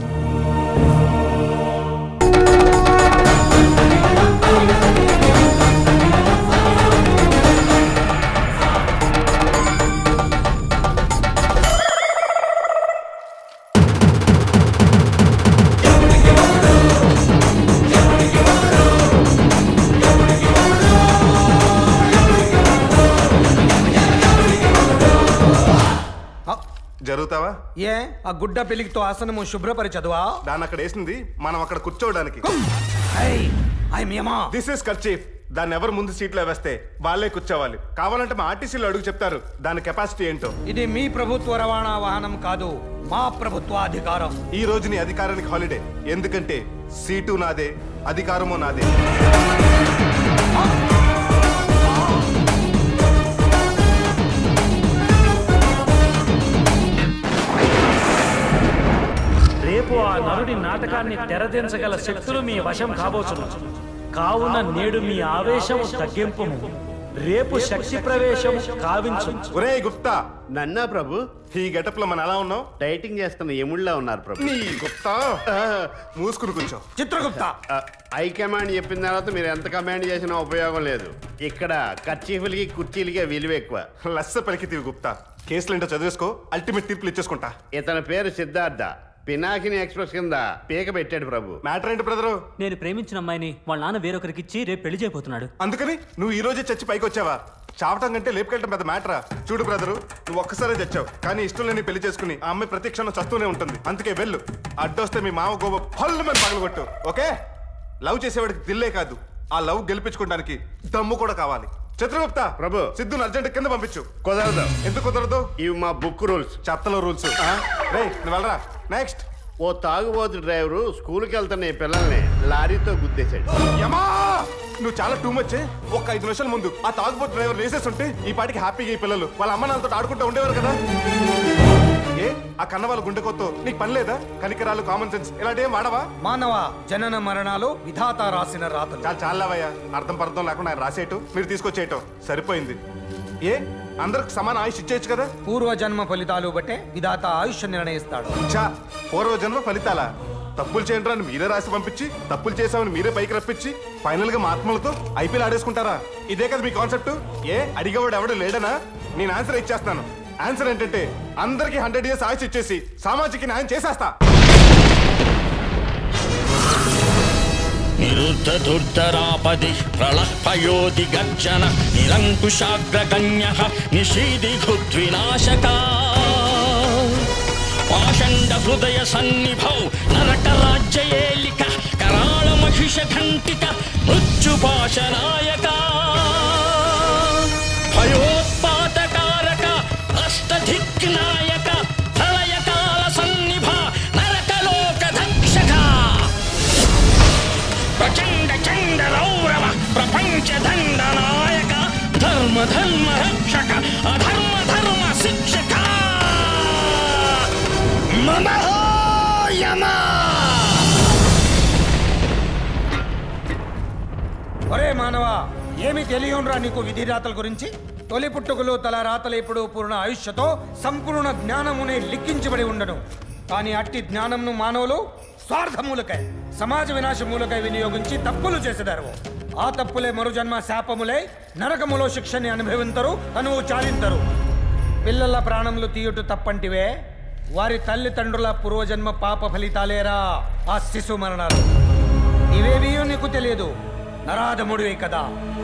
జరుగుతావా
ఏ ఆ గుడ్డ పెళ్లికితో ఆసనము శుభ్రపరిచదువా
దాన్ని అక్కడ వేసింది మనం అక్కడ కూర్చోవడానికి దిస్ ఇస్ కర్చీఫ్ దాన్ని ఎవరు ముందు సీట్లో వేస్తే వాళ్ళే కూర్చోవాలి కావాలంటే మా ఆర్టీసీలో అడుగు చెప్తారు దాని కెపాసిటీ ఏంటో
ఇది మీ ప్రభుత్వ రవాణా వాహనం కాదు మా ప్రభుత్వాధికారం
ఈ రోజు నీ అధికారానికి హాలిడే ఎందుకంటే సీటు నాదే అధికారము నాదే
రేపు ఆ నరుడి నాటకాన్ని తెరదించగల శక్తులు మీ వశం కాబోచున్నవి కావున నేడు మీ ఆవేశము తగ్గింపుము రేపు శక్తి ప్రవేశము కావించు
ఒరే గుప్తా
నన్నా ప్రభు
ఈ గెటప్ లో మనం ఎలా ఉన్నాం
డైటింగ్ చేస్తున్న ఎముళ్ళ ఉన్నారు ప్రభు
నీ గుప్తా మూసుకుని కూర్చో
చిత్రగుప్త
హై కమాండ్ చెప్పిన తర్వాత మీరు ఎంత కమాండ్ చేసినా ఉపయోగం లేదు ఇక్కడ కర్చీఫులకి కుర్చీలకే విలువ ఎక్కువ
లస్స పలికితీవి గుప్తా కేసులు ఏంటో చదివేసుకో అల్టిమేట్ తీర్పులు ఇచ్చేసుకుంటా
ఇతని పేరు సిద్ధార్థ పినాకిని ఎక్స్ప్రెస్ కింద పీక పెట్టాడు ప్రభు
మ్యాటర్ ఏంటి బ్రదరు
నేను ప్రేమించిన అమ్మాయిని వాళ్ళ నాన్న వేరొకరికి ఇచ్చి రేపు పెళ్లి చేయబోతున్నాడు
అందుకని నువ్వు ఈ రోజే చచ్చి పైకి వచ్చావా చావటం కంటే లేపుకెళ్ళటం పెద్ద మ్యాటరా చూడు బ్రదరు నువ్వు ఒక్కసారే చచ్చావు కానీ ఇష్టం లేని పెళ్లి చేసుకుని ఆ అమ్మాయి ప్రతి క్షణం చస్తూనే ఉంటుంది అందుకే వెళ్ళు అడ్డొస్తే మీ మామ గోబ పళ్ళు మంది పగలగొట్టు ఓకే లవ్ చేసేవాడికి దిల్లే కాదు ఆ లవ్ గెలిపించుకోవడానికి దమ్ము కూడా కావాలి చిత్రగుప్త
ప్రభు
సిద్ధుని అర్జెంట్ కింద పంపించు
కుదరదు
ఎందుకు కుదరదు
ఇవి మా బుక్ రూల్స్
చెత్తలో రూల్స్ రే నువ్వు వెళ్ళరా నెక్స్ట్
ఓ తాగుబోతు డ్రైవరు స్కూల్కి వెళ్తున్న ఈ పిల్లల్ని లారీతో గుద్దేశాడు
యమా నువ్వు చాలా టూ మచ్ ఒక ఐదు నిమిషాల ముందు ఆ తాగుబోతు డ్రైవర్ వేసేసి ఉంటే ఈ పాటికి హ్యాపీగా ఈ పిల్లలు వాళ్ళ అమ్మ నాన్నతో ఆడుకుంటూ ఉండేవారు కదా ఏ ఆ కన్న వాళ్ళ గుండెకొత్తో నీకు పని లేదా కనికరాలు కామన్ సెన్స్ ఇలాంటి ఏం వాడవా
మానవ జనన మరణాలు విధాత రాసిన రాతలు
చాలా చాలావయ్యా అర్థం పర్థం లేకుండా ఆయన రాసేయటం మీరు తీసుకొచ్చేయటం సరిపోయింది ఏ అందరికి సమాన ఆయుష్ ఇచ్చేయచ్చు కదా
పూర్వ జన్మ ఫలితాలు బట్టే విధాత ఆయుష్ నిర్ణయిస్తాడు
చా పూర్వజన్మ ఫలితాలా తప్పులు చేయండి అని మీరే రాసి పంపించి తప్పులు చేసామని మీరే పైకి రప్పించి ఫైనల్ గా మా ఆత్మలతో ఐపీఎల్ ఆడేసుకుంటారా ఇదే కదా మీ కాన్సెప్ట్ ఏ అడిగేవాడు ఎవడు లేడనా నేను ఆన్సర్ ఇచ్చేస్తాను ఆన్సర్ ఏంటంటే అందరికి హండ్రెడ్ ఇయర్స్ ఆయుష్ ఇచ్చేసి సామాజిక న్యాయం చేసేస్తా
నిరుద్ధదుర్ధరాపది ప్రళపయోధి గర్జన నిరంకుశాగ్రగణ్య నిషీది వినాశకా పాషండ హృదయ సన్నిభౌ నరక రాజ్యయేలిక కరాళ మహిష ఘంటిక మృత్యుపాశనాయక భయోత్పాతకారక అష్టధిక్నాయక ప్రళయకాల సన్నిభ నరకలోక దక్షక ప్రచండ చండ రౌరవ ప్రపంచ దండ నాయక ధర్మ ధర్మ రక్షక అధర్మ ధర్మ శిక్షక మమహో యమా
ఒరే మానవ వెధవా ఏమి తెలియనురా నీకు విధి రాతల గురించి తొలి పుట్టుకలు తల రాతలు ఇప్పుడు పూర్ణ ఆయుష్యతో సంపూర్ణ జ్ఞానమునే లిఖించబడి ఉండను కానీ అట్టి జ్ఞానంను మానవులు స్వార్థములకై సమాజ వినాశములకై వినియోగించి తప్పులు చేసేదారు ఆ తప్పులే మరుజన్మ శాపములై నరకములో శిక్షని అనుభవింతరు తనువు చాలింతరు పిల్లల ప్రాణములు తీయుట తప్పంటివే వారి తల్లిదండ్రుల పూర్వజన్మ పాప ఫలితాలేరా ఆ శిశు మరణాలు ఇవేవీ నీకు తెలియదు నరాధముడివే కదా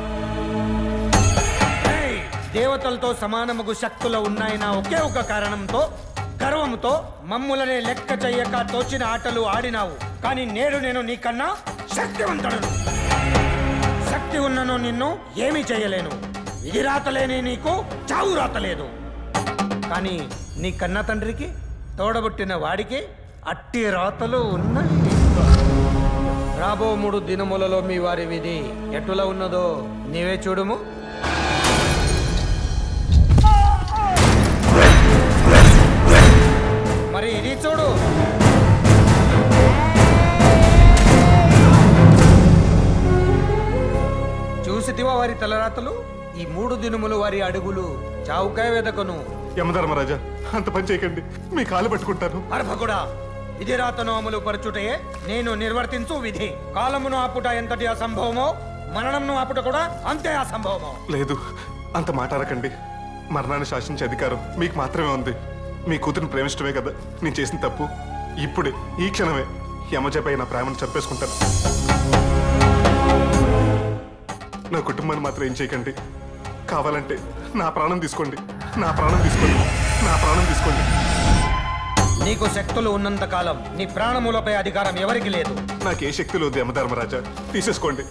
ఏయ్! దేవతలతో సమానముగు శక్తులు ఉన్నాయన్న ఒకే ఒక కారణంతో గర్వంతో మమ్ములనే లెక్క చెయ్యక తోచిన ఆటలు ఆడినావు కానీ నేడు నేను నీకన్నా శక్తివంతుడను శక్తి ఉన్నను నిన్ను ఏమీ చేయలేను ఇది రాతలేని నీకు చావు రాతలేదు కానీ నీ కన్న తండ్రికి తోడబుట్టిన వాడికి అట్టి రాతలు ఉన్నాయి రాబో మూడు దినములలో మీ వారి విధి ఎటులా ఉన్నదో నీవే చూడుము మరి ఇది చూడు చూసితివా వారి తలరాతలు ఈ మూడు దినములు వారి అడుగులు చావుకాయ వెదకను
యమధర్మరాజా అంత పని చేయకండి మీ కాలు పట్టుకుంటాను
అర్భకుడా విధి రాతను అమలు పరచుటయే నేను నిర్వర్తించు విధి కాలమును ఆపుట ఎంతటి అసంభవమో మరణంను ఆపుట కూడా అంతే అసంభవమో
లేదు అంత మాట అనకండి మరణాన్ని శాసించే అధికారం మీకు మాత్రమే ఉంది మీ కూతురిని ప్రేమించడమే కదా నేను చేసిన తప్పు ఇప్పుడే ఈ క్షణమే యమజపై నా ప్రేమను చంపేసుకుంటాను నా కుటుంబాన్ని మాత్రం ఏం చేయకండి కావాలంటే నా ప్రాణం తీసుకోండి నా ప్రాణం తీసుకోండి నా ప్రాణం తీసుకోండి
నీకు శక్తులు ఉన్నంత కాలం నీ ప్రాణములపై అధికారం ఎవరికి లేదు
నాకే శక్తి లేదు యమధర్మరాజా తీసేసుకోండి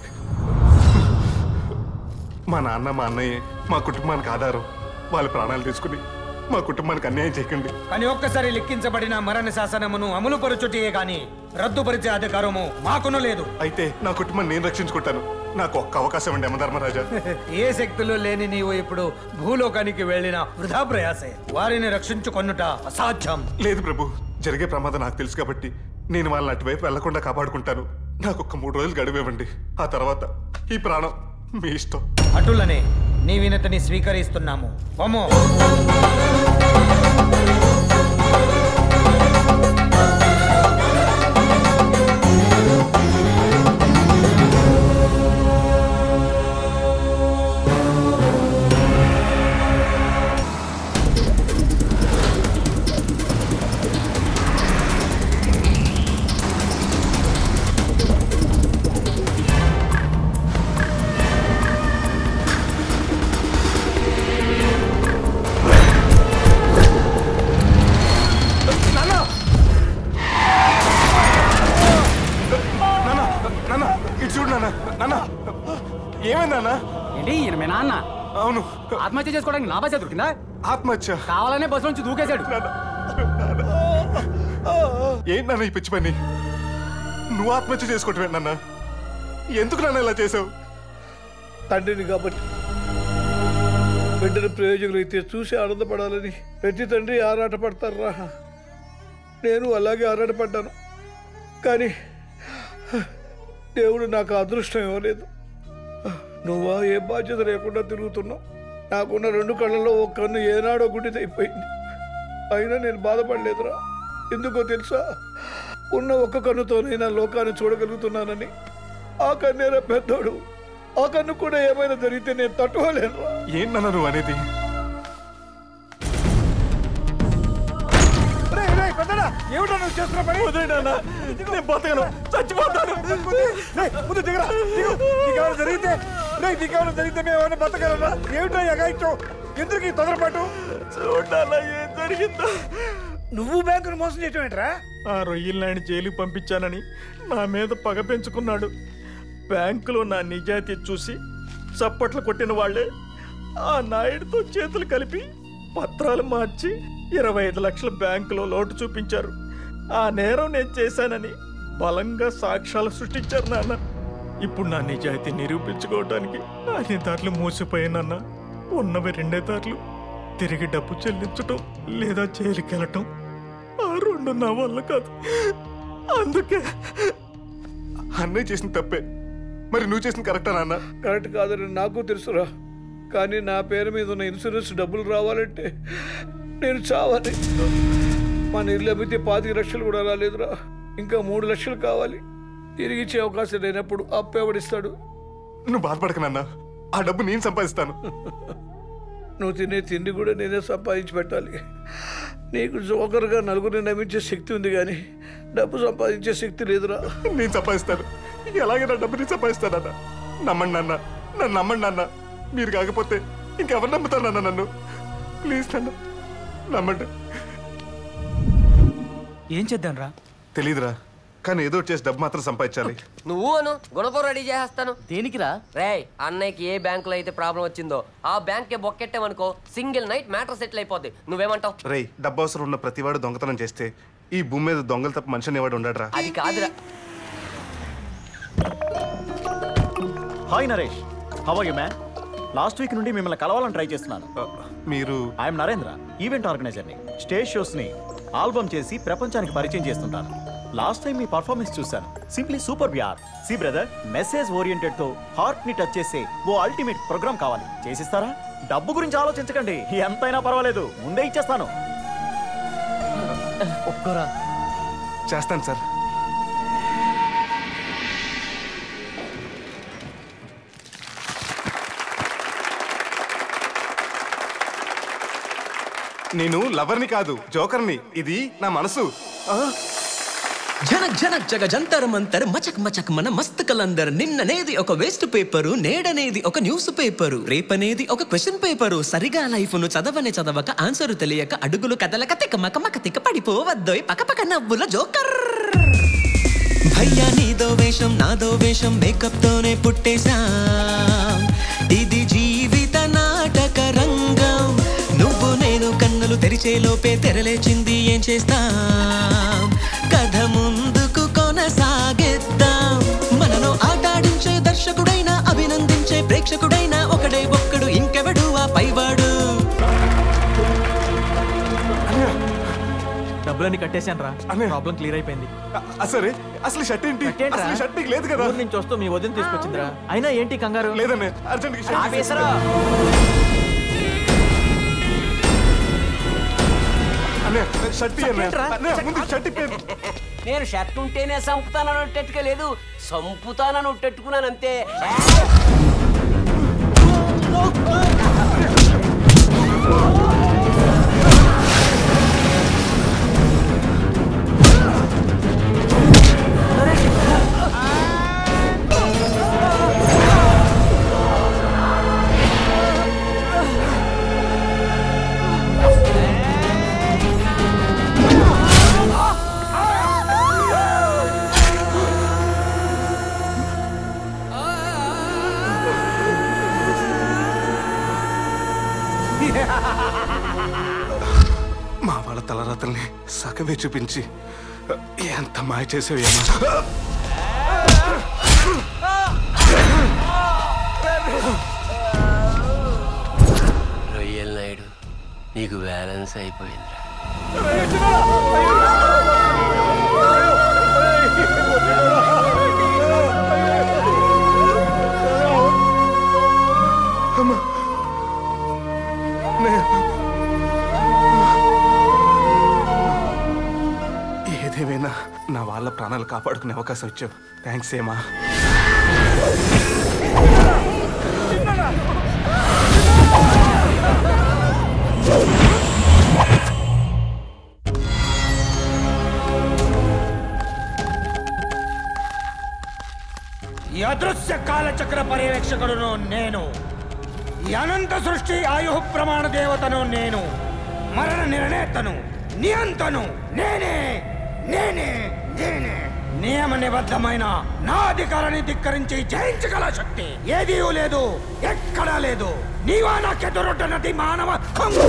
మా నాన్న మా అన్నయ్య మా కుటుంబానికి ఆధారం వాళ్ళ ప్రాణాలు తీసుకుని మా కుటుంబానికి అన్యాయం చేయకండి
కానీ ఒక్కసారి లెక్కించబడిన మరణ శాసనమును అమలు పరచుటయే గాని రద్దుపరిచే అధికారము మాకును లేదు
అయితే నా కుటుంబాన్ని నేను రక్షించుకుంటాను నాకు ఒక్క అవకాశం అండి యమధర్మరాజా
ఏ శక్తులు లేని నీవు ఇప్పుడు భూలోకానికి వెళ్ళిన వృధా ప్రయాసే వారిని రక్షించుకొనుట అసాధ్యం
లేదు ప్రభు జరిగే ప్రమాదం నాకు తెలుసు కాబట్టి నేను వాళ్ళని అటువైపు వెళ్లకుండా కాపాడుకుంటాను నాకు ఒక్క మూడు రోజులు గడువివ్వండి ఆ తర్వాత ఈ ప్రాణం మీ ఇష్టం
అటులనే నీ వినతిని స్వీకరిస్తున్నాము వమో
నాన్న నాన్న ఇటు చూడు నాన్న నాన్న ఏమైంది నాన్న
ఏంటి ఈయన మీ నాన్న
అవును
ఆత్మహత్య చేసుకోవడానికి నా బస్సు దొరికిందా
ఆత్మహత్య
కావాలనే బస్సు నుంచి దూకేశాడు
ఏంటి నాన్న ఈ పిచ్చి పని నువ్వు ఆత్మహత్య చేసుకోవటమే నాన్న ఎందుకు నాన్న ఇలా చేసావు
తండ్రిని కాబట్టి బిడ్డను ప్రయోజకులు అయితే చూసి ఆనందపడాలని ప్రతి తండ్రి ఆరాటపడతారా నేను అలాగే ఆరాటపడ్డాను కానీ దేవుడు నాకు అదృష్టం ఇవ్వలేదు నువ్వా ఏ బాధ్యత లేకుండా తిరుగుతున్నావు నాకున్న రెండు కళ్ళల్లో ఒక కన్ను ఏనాడో గుడ్డిదైపోయింది అయినా నేను బాధపడలేదురా ఎందుకో తెలుసా ఉన్న ఒక్క కన్నుతోనైనా లోకాన్ని చూడగలుగుతున్నానని ఆ కన్నేరా పెద్దోడు ఆ కన్ను కూడా ఏమైనా జరిగితే నేను తట్టుకోలేనురా
ఏంటి నాన్న నువ్వు అనేది
ఏమిటో నువ్వు చేస్తున్న పని నేను బతకను చచ్చిపోతాను ముందు దిగరా దిగు నీకేమైనా జరిగితే రేయ్, నీకేమైనా జరిగితే మేము ఏమైనా బతకగలరా ఏమిటో ఎగాయిచ్చో ఎందుకు ఈ తొందరపాటు చూడాలా ఏం జరిగిందో నువ్వు బ్యాంకును మోసం చేయటం ఏంట్రా
ఆ రొయ్యల్నాయని జైలుకి పంపించానని నా మీద పగ పెంచుకున్నాడు బ్యాంకులో నా నిజాయితీ చూసి చప్పట్లు కొట్టిన వాళ్ళే ఆ నాయుడితో చేతులు కలిపి పత్రాలు మార్చి ఇరవై ఐదు లక్షల బ్యాంకులో లోటు చూపించారు ఆ నేరం నేను చేశానని బలంగా సాక్ష్యాలు సృష్టించారు నాన్న ఇప్పుడు నా నిజాయితీ నిరూపించుకోవడానికి అన్ని దారులు మూసిపోయానన్న ఉన్నవి రెండే దారులు తిరిగి డబ్బు చెల్లించటం లేదా జైలుకి వెళ్ళటం ఆ రెండు నా వల్ల కాదు అందుకే
అన్నయ్య చేసిన తప్పే మరి నువ్వు చేసిన కరెక్టా నాన్న
కరెక్ట్ కాదని నాకు తెలుసురా కానీ నా పేరు మీద ఉన్న ఇన్సూరెన్స్ డబ్బులు రావాలంటే నేను చావాలి మన ఇల్లు అమ్మితే పాతిక లక్షలు కూడా రాలేదురా ఇంకా మూడు లక్షలు కావాలి తిరిగి ఇచ్చే అవకాశం లేనప్పుడు అప్పు ఎవడిస్తాడు
నువ్వు బాధపడక నాన్న ఆ డబ్బు నేను సంపాదిస్తాను
నువ్వు తినే తిండి కూడా నేనే సంపాదించి పెట్టాలి నీకు జోకర్గా నలుగురిని నమ్మించే శక్తి ఉంది కానీ డబ్బు సంపాదించే శక్తి లేదురా
నేను సంపాదిస్తాను ఎలాగే నా డబ్బు నేను సంపాదిస్తానన్న నమ్మండి నాన్న నన్ను నమ్మండి నాన్న మీరు కాకపోతే ఇంకెవరు నమ్ముతారు నాన్న నన్ను ప్లీజ్ నాన్న నమ్మండి
ఏం చేద్దాం రా
తెలీదురా కానీ ఏదో ఒకటి చేసి డబ్బు మాత్రం సంపాదించాలి
నువ్వు అను గుణపం రెడీ చేసేస్తాను దేనికిరా రే అన్నయ్యకి ఏ బ్యాంకులో అయితే ప్రాబ్లం వచ్చిందో ఆ బ్యాంకే బొక్కెట్టామనుకో సింగిల్ నైట్ మ్యాటర్ సెటిల్ అయిపోద్ది నువ్వేమంటావు
రేయ్ డబ్బు అవసరం ఉన్న ప్రతివాడు దొంగతనం చేస్తే ఈ భూమి మీద దొంగలు తప్ప మనిషిని ఎవడు ఉండడరా
అది కాదురా
hi Naresh how are you man last week నుండి మిమ్మల్ని కలవాలని ట్రై చేస్తున్నాను
మీరు
ఐఎమ్ నరేంద్ర ఈవెంట్ ఆర్గనైజర్ని స్టేజ్ షోస్ని ఆల్బమ్ చేసి ప్రపంచానికి పరిచయం చేస్తుంటాను లాస్ట్ టైం మీ పర్ఫార్మెన్స్ చూశాను సింప్లీ సూపర్ బిఆర్ సి బ్రదర్ మెసేజ్ ఓరియంటెడ్ తో హార్ట్ ని టచ్ చేసే ఓ అల్టిమేట్ ప్రోగ్రామ్ కావాలి చేసిస్తారా డబ్బు గురించి ఆలోచించకండి ఎంతైనా పర్వాలేదు ముందే ఇచ్చేస్తాను
ఒక్కరా చేస్తాను సార్ నేను లవర్ని కాదు జోకర్ని ఇది నా మనసు ఆ?
జనక్ జనక్ జగ జంతర్ మంతర్ మచక్ మచక్ మన మస్త్ కలందర్ నిన్ననేది ఒక వేస్ట్ పేపరు నేడనేది ఒక న్యూస్ పేపరు రేపనేది ఒక క్వశ్చన్ పేపరు సరిగా లైఫ్ ను చదవనే చదవక ఆన్సర్ తెలియక అడుగులు కదలక తిక మక మక తిక పడిపోవద్దోయ్ పక పక నవ్వుల జోకర్ భయ్యా నీదో వేషం నాదో వేషం మేకప్ తోనే పుట్టేశా ఇది జీవిత నాటక రంగం నువ్వు నేను కన్నులు తెరిచే లోపే తెరలేచింది ఏం చేస్తాం కథ ముందుకు కొనసాగిద్దాం మనను ఆటాడించే దర్శకుడైనా అభినందించే ప్రేక్షకుడైనా ఒకడే ఒక్కడు ఇంకెవడు ఆ పైవాడు
డబ్బులన్నీ కట్టేశాను రా ప్రాబ్లం క్లియర్ అయిపోయింది
సరే అసలు షర్ట్ ఏంటి అసలు షర్ట్ నీకు లేదు కదా
ఊరు నుంచి వస్తూ మీ వదిన తీసుకొచ్చిందిరా అయినా ఏంటి కంగారు
లేదనే అర్జెంట్
ఆపేసరా
షర్ట్ ముందు షర్ట్ ఇప్పేయండి
నేను షర్ట్ ఉంటేనే సంపుతానని ఒట్టెట్టుగా లేదు సంపుతానని ఒట్టెట్టుకున్నాను అంతే
మా వాళ్ళ తలరాతల్ని సగవే చూపించి ఎంత మాయ చేసేవేమో
రొయ్యల నాయుడు నీకు బ్యాలెన్స్ అయిపోయిందిరా
ఏదేమైనా నా వాళ్ళ ప్రాణాలు కాపాడుకునే అవకాశం ఇచ్చావు థ్యాంక్స్ ఏమా
ఈ అదృశ్య కాలచక్ర పర్యవేక్షకుడును నేను ఈ అనంత సృష్టి ఆయు ప్రమాణ దేవతను నేను మరణ నిర్ణేతను నియంతను నేనే నేనే నేనే నియమ నిబద్ధమైన నా అధికారాన్ని ధిక్కరించి జయించగల శక్తి ఏదీ లేదు ఎక్కడా లేదు నీవా నాకెదురొడ్డనది మానవ కొంగ.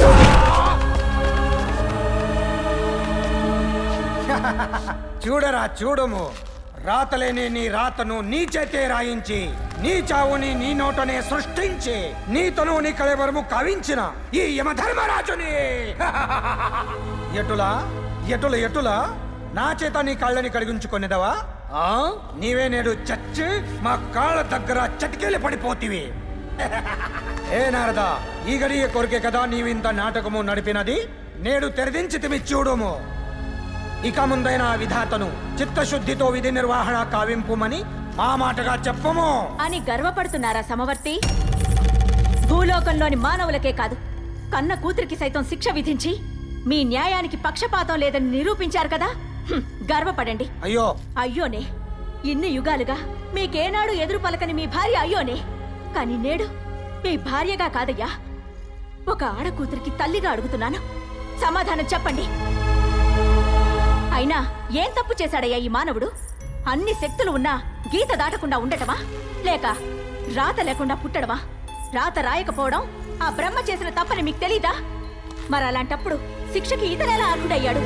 చూడరా చూడము రాతలేని నీ రాతను నీ చేతే రాయించి నీ చావుని నీ నోటనే సృష్టించి నీతను నీ కళవరము కవించిన ఈ యమధర్మరాజుని ఎటులా ఎటుల ఎటులా నా చేత నీ కళ్ళని కడిగించుకునేదవా ఆ నీవే నేడు చచ్చి మా కాళ్ళ దగ్గర చటికేలి పడిపోతివి ఏ నారదా ఈ గడియ కొరికే కదా నీవింత నాటకము నడిపినది నేడు తెరదించి తిమి చూడుము ఇక ముందైన ఆ విధాతను చిత్తశుద్ధితో విధి నిర్వహణ కావింపుమని మా మాటగా చెప్పము
అని గర్వపడుతున్నారా సమవర్తి భూలోకంలోని మానవులకే కాదు కన్న కూతురికి సైతం శిక్ష విధించి మీ న్యాయానికి పక్షపాతం లేదని నిరూపించారు కదా హ్మ్, గర్వపడండి
అయ్యో
అయ్యోనే ఇన్ని యుగాలుగా మీకేనాడు ఎదురు పలకని మీ భార్య అయ్యోనే కానీ నేడు మీ భార్యగా కాదయ్యా ఒక ఆడకూతురికి తల్లిగా అడుగుతున్నాను సమాధానం చెప్పండి అయినా ఏం తప్పు చేశాడయ్యా ఈ మానవుడు అన్ని శక్తులు ఉన్నా గీత దాటకుండా ఉండటమా లేక రాత లేకుండా పుట్టడమా రాత రాయకపోవడం ఆ బ్రహ్మ చేసిన తప్పని మీకు తెలీదా మరి అలాంటప్పుడు శిక్షకి ఇతనెలా అర్హుడయ్యాడు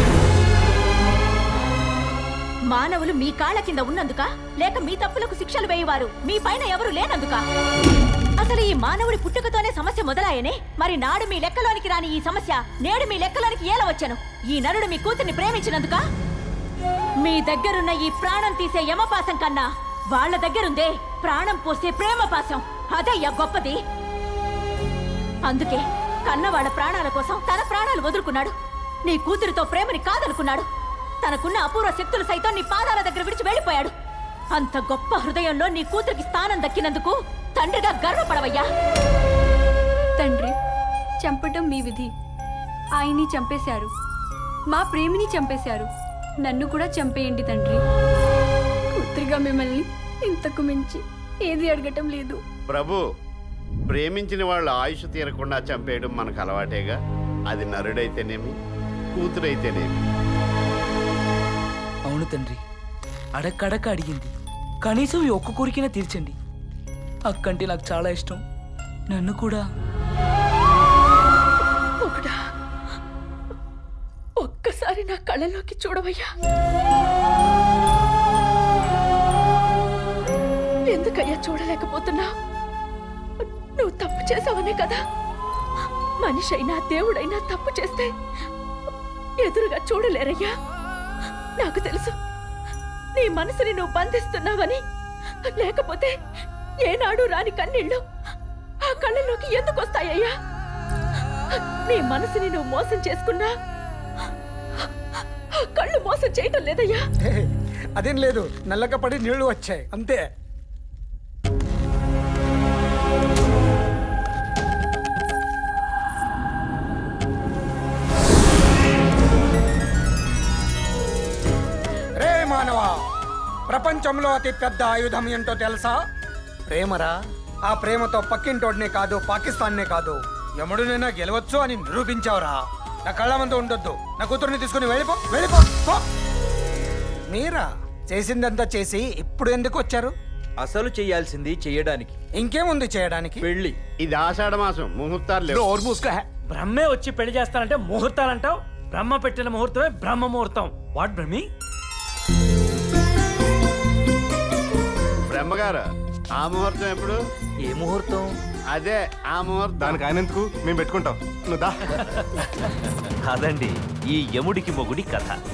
మానవులు మీ కాళ్ళ కింద ఉన్నందుక లేక మీ తప్పులకు శిక్షలు వేయవారు మీ పైన ఎవరు లేనందుక అసలు ఈ మానవుడి పుట్టుకతోనే సమస్య మొదలాయనే మరి నాడు మీ లెక్కలోనికి రాని ఈ సమస్య నేడు మీ లెక్కలోనికి ఎలా వచ్చాను ఈ నరుడు మీ కూతుర్ని ప్రేమించినందుక మీ దగ్గరున్న ఈ ప్రాణం తీసే యమపాసం కన్నా వాళ్ళ దగ్గరుందే ప్రాణం పోసే ప్రేమ పాసం అదయ్యా గొప్పది అందుకే కన్నవాళ్ళ ప్రాణాల కోసం తన ప్రాణాలు వదులుకున్నాడు నీ కూతురితో ప్రేమని కాదనుకున్నాడు తనకున్న అపూర్వ శక్తులు సైతం నీ పాదాల దగ్గర విడిచి వెళ్ళిపోయాడు అంత గొప్ప హృదయంలో నీ కూతురికి స్థానం దక్కినందుకు తండ్రిగా గర్వపడవయ్యా
తండ్రి చంపటం మీ విధి ఆయన్ని చంపేశారు మా ప్రేమిని చంపేశారు నన్ను కూడా చంపేయండి తండ్రి కూతురిగా మిమ్మల్ని ఇంతకు మించి ఏది అడగటం లేదు
ప్రభు ప్రేమించిన వాళ్ళ ఆయుష్ తీరకుండా చంపేయడం మనకు అలవాటేగా అది నరుడైతేనేమి కూతురైతేనేమి
అవును తండ్రి అడక్కడక్క అడిగింది కనీసం ఈ ఒక్క కోరికైనా తీర్చండి అక్కంటే నాకు చాలా ఇష్టం నన్ను కూడా
ఒకడా ఒక్కసారి నా కళ్ళలోకి చూడవయ్యా ఎందుకయ్యా చూడలేకపోతున్నా నువ్వు తప్పు చేసావనే కదా మనిషి అయినా దేవుడైనా తప్పు చేస్తే ఎదురుగా చూడలేరయ్యా నాకు తెలుసు నీ మనసుని నువ్వు బంధిస్తున్నావని లేకపోతే ఏనాడు రాని కన్నీళ్ళు ఆ కళ్ళలోకి ఎందుకు వస్తాయ్యా నీ మనసుని నువ్వు మోసం చేసుకున్నా ఆ కళ్ళు మోసం చేయటం లేదయ్యా
హే, అదేం లేదు నల్లగా పడి నీళ్లు వచ్చాయి అంతే రే మానవా ప్రపంచంలో అతి పెద్ద ఆయుధం ఏంటో తెలుసా ప్రేమరా ఆ ప్రేమతో పక్కింటోడినే కాదు పాకిస్తాన్నే కాదు యముడినైనా గెలవచ్చు అని నిరూపించావురా నా కళ్ళ ముందు ఉండొద్దు నా కూతుర్ని తీసుకుని వెళ్ళిపో వెళ్ళిపో పో. మీరా చేసిందంతా చేసి ఇప్పుడు ఎందుకు వచ్చారు
అసలు చేయాల్సింది చేయడానికి
ఇంకేముంది చేయడానికి
పెళ్లి
ఇది ఆషాఢ మాసం ముహూర్తాలు లేవు.
బ్రహ్మే వచ్చి పెళ్లి చేస్తానంటే ముహూర్తాలంటావు బ్రహ్మ పెట్టిన ముహూర్తమే బ్రహ్మ ముహూర్తం వాట్ బ్రహ్మి
బ్రహ్మగారు ఆ ముహూర్తం ఎప్పుడు
ఏ ముహూర్తం
అదే ఆ ముహూర్తం
దానికి ఆయన ఎందుకు మేము పెట్టుకుంటాం నువ్వు దా
అదండి ఈ యముడికి మొగుడి కథ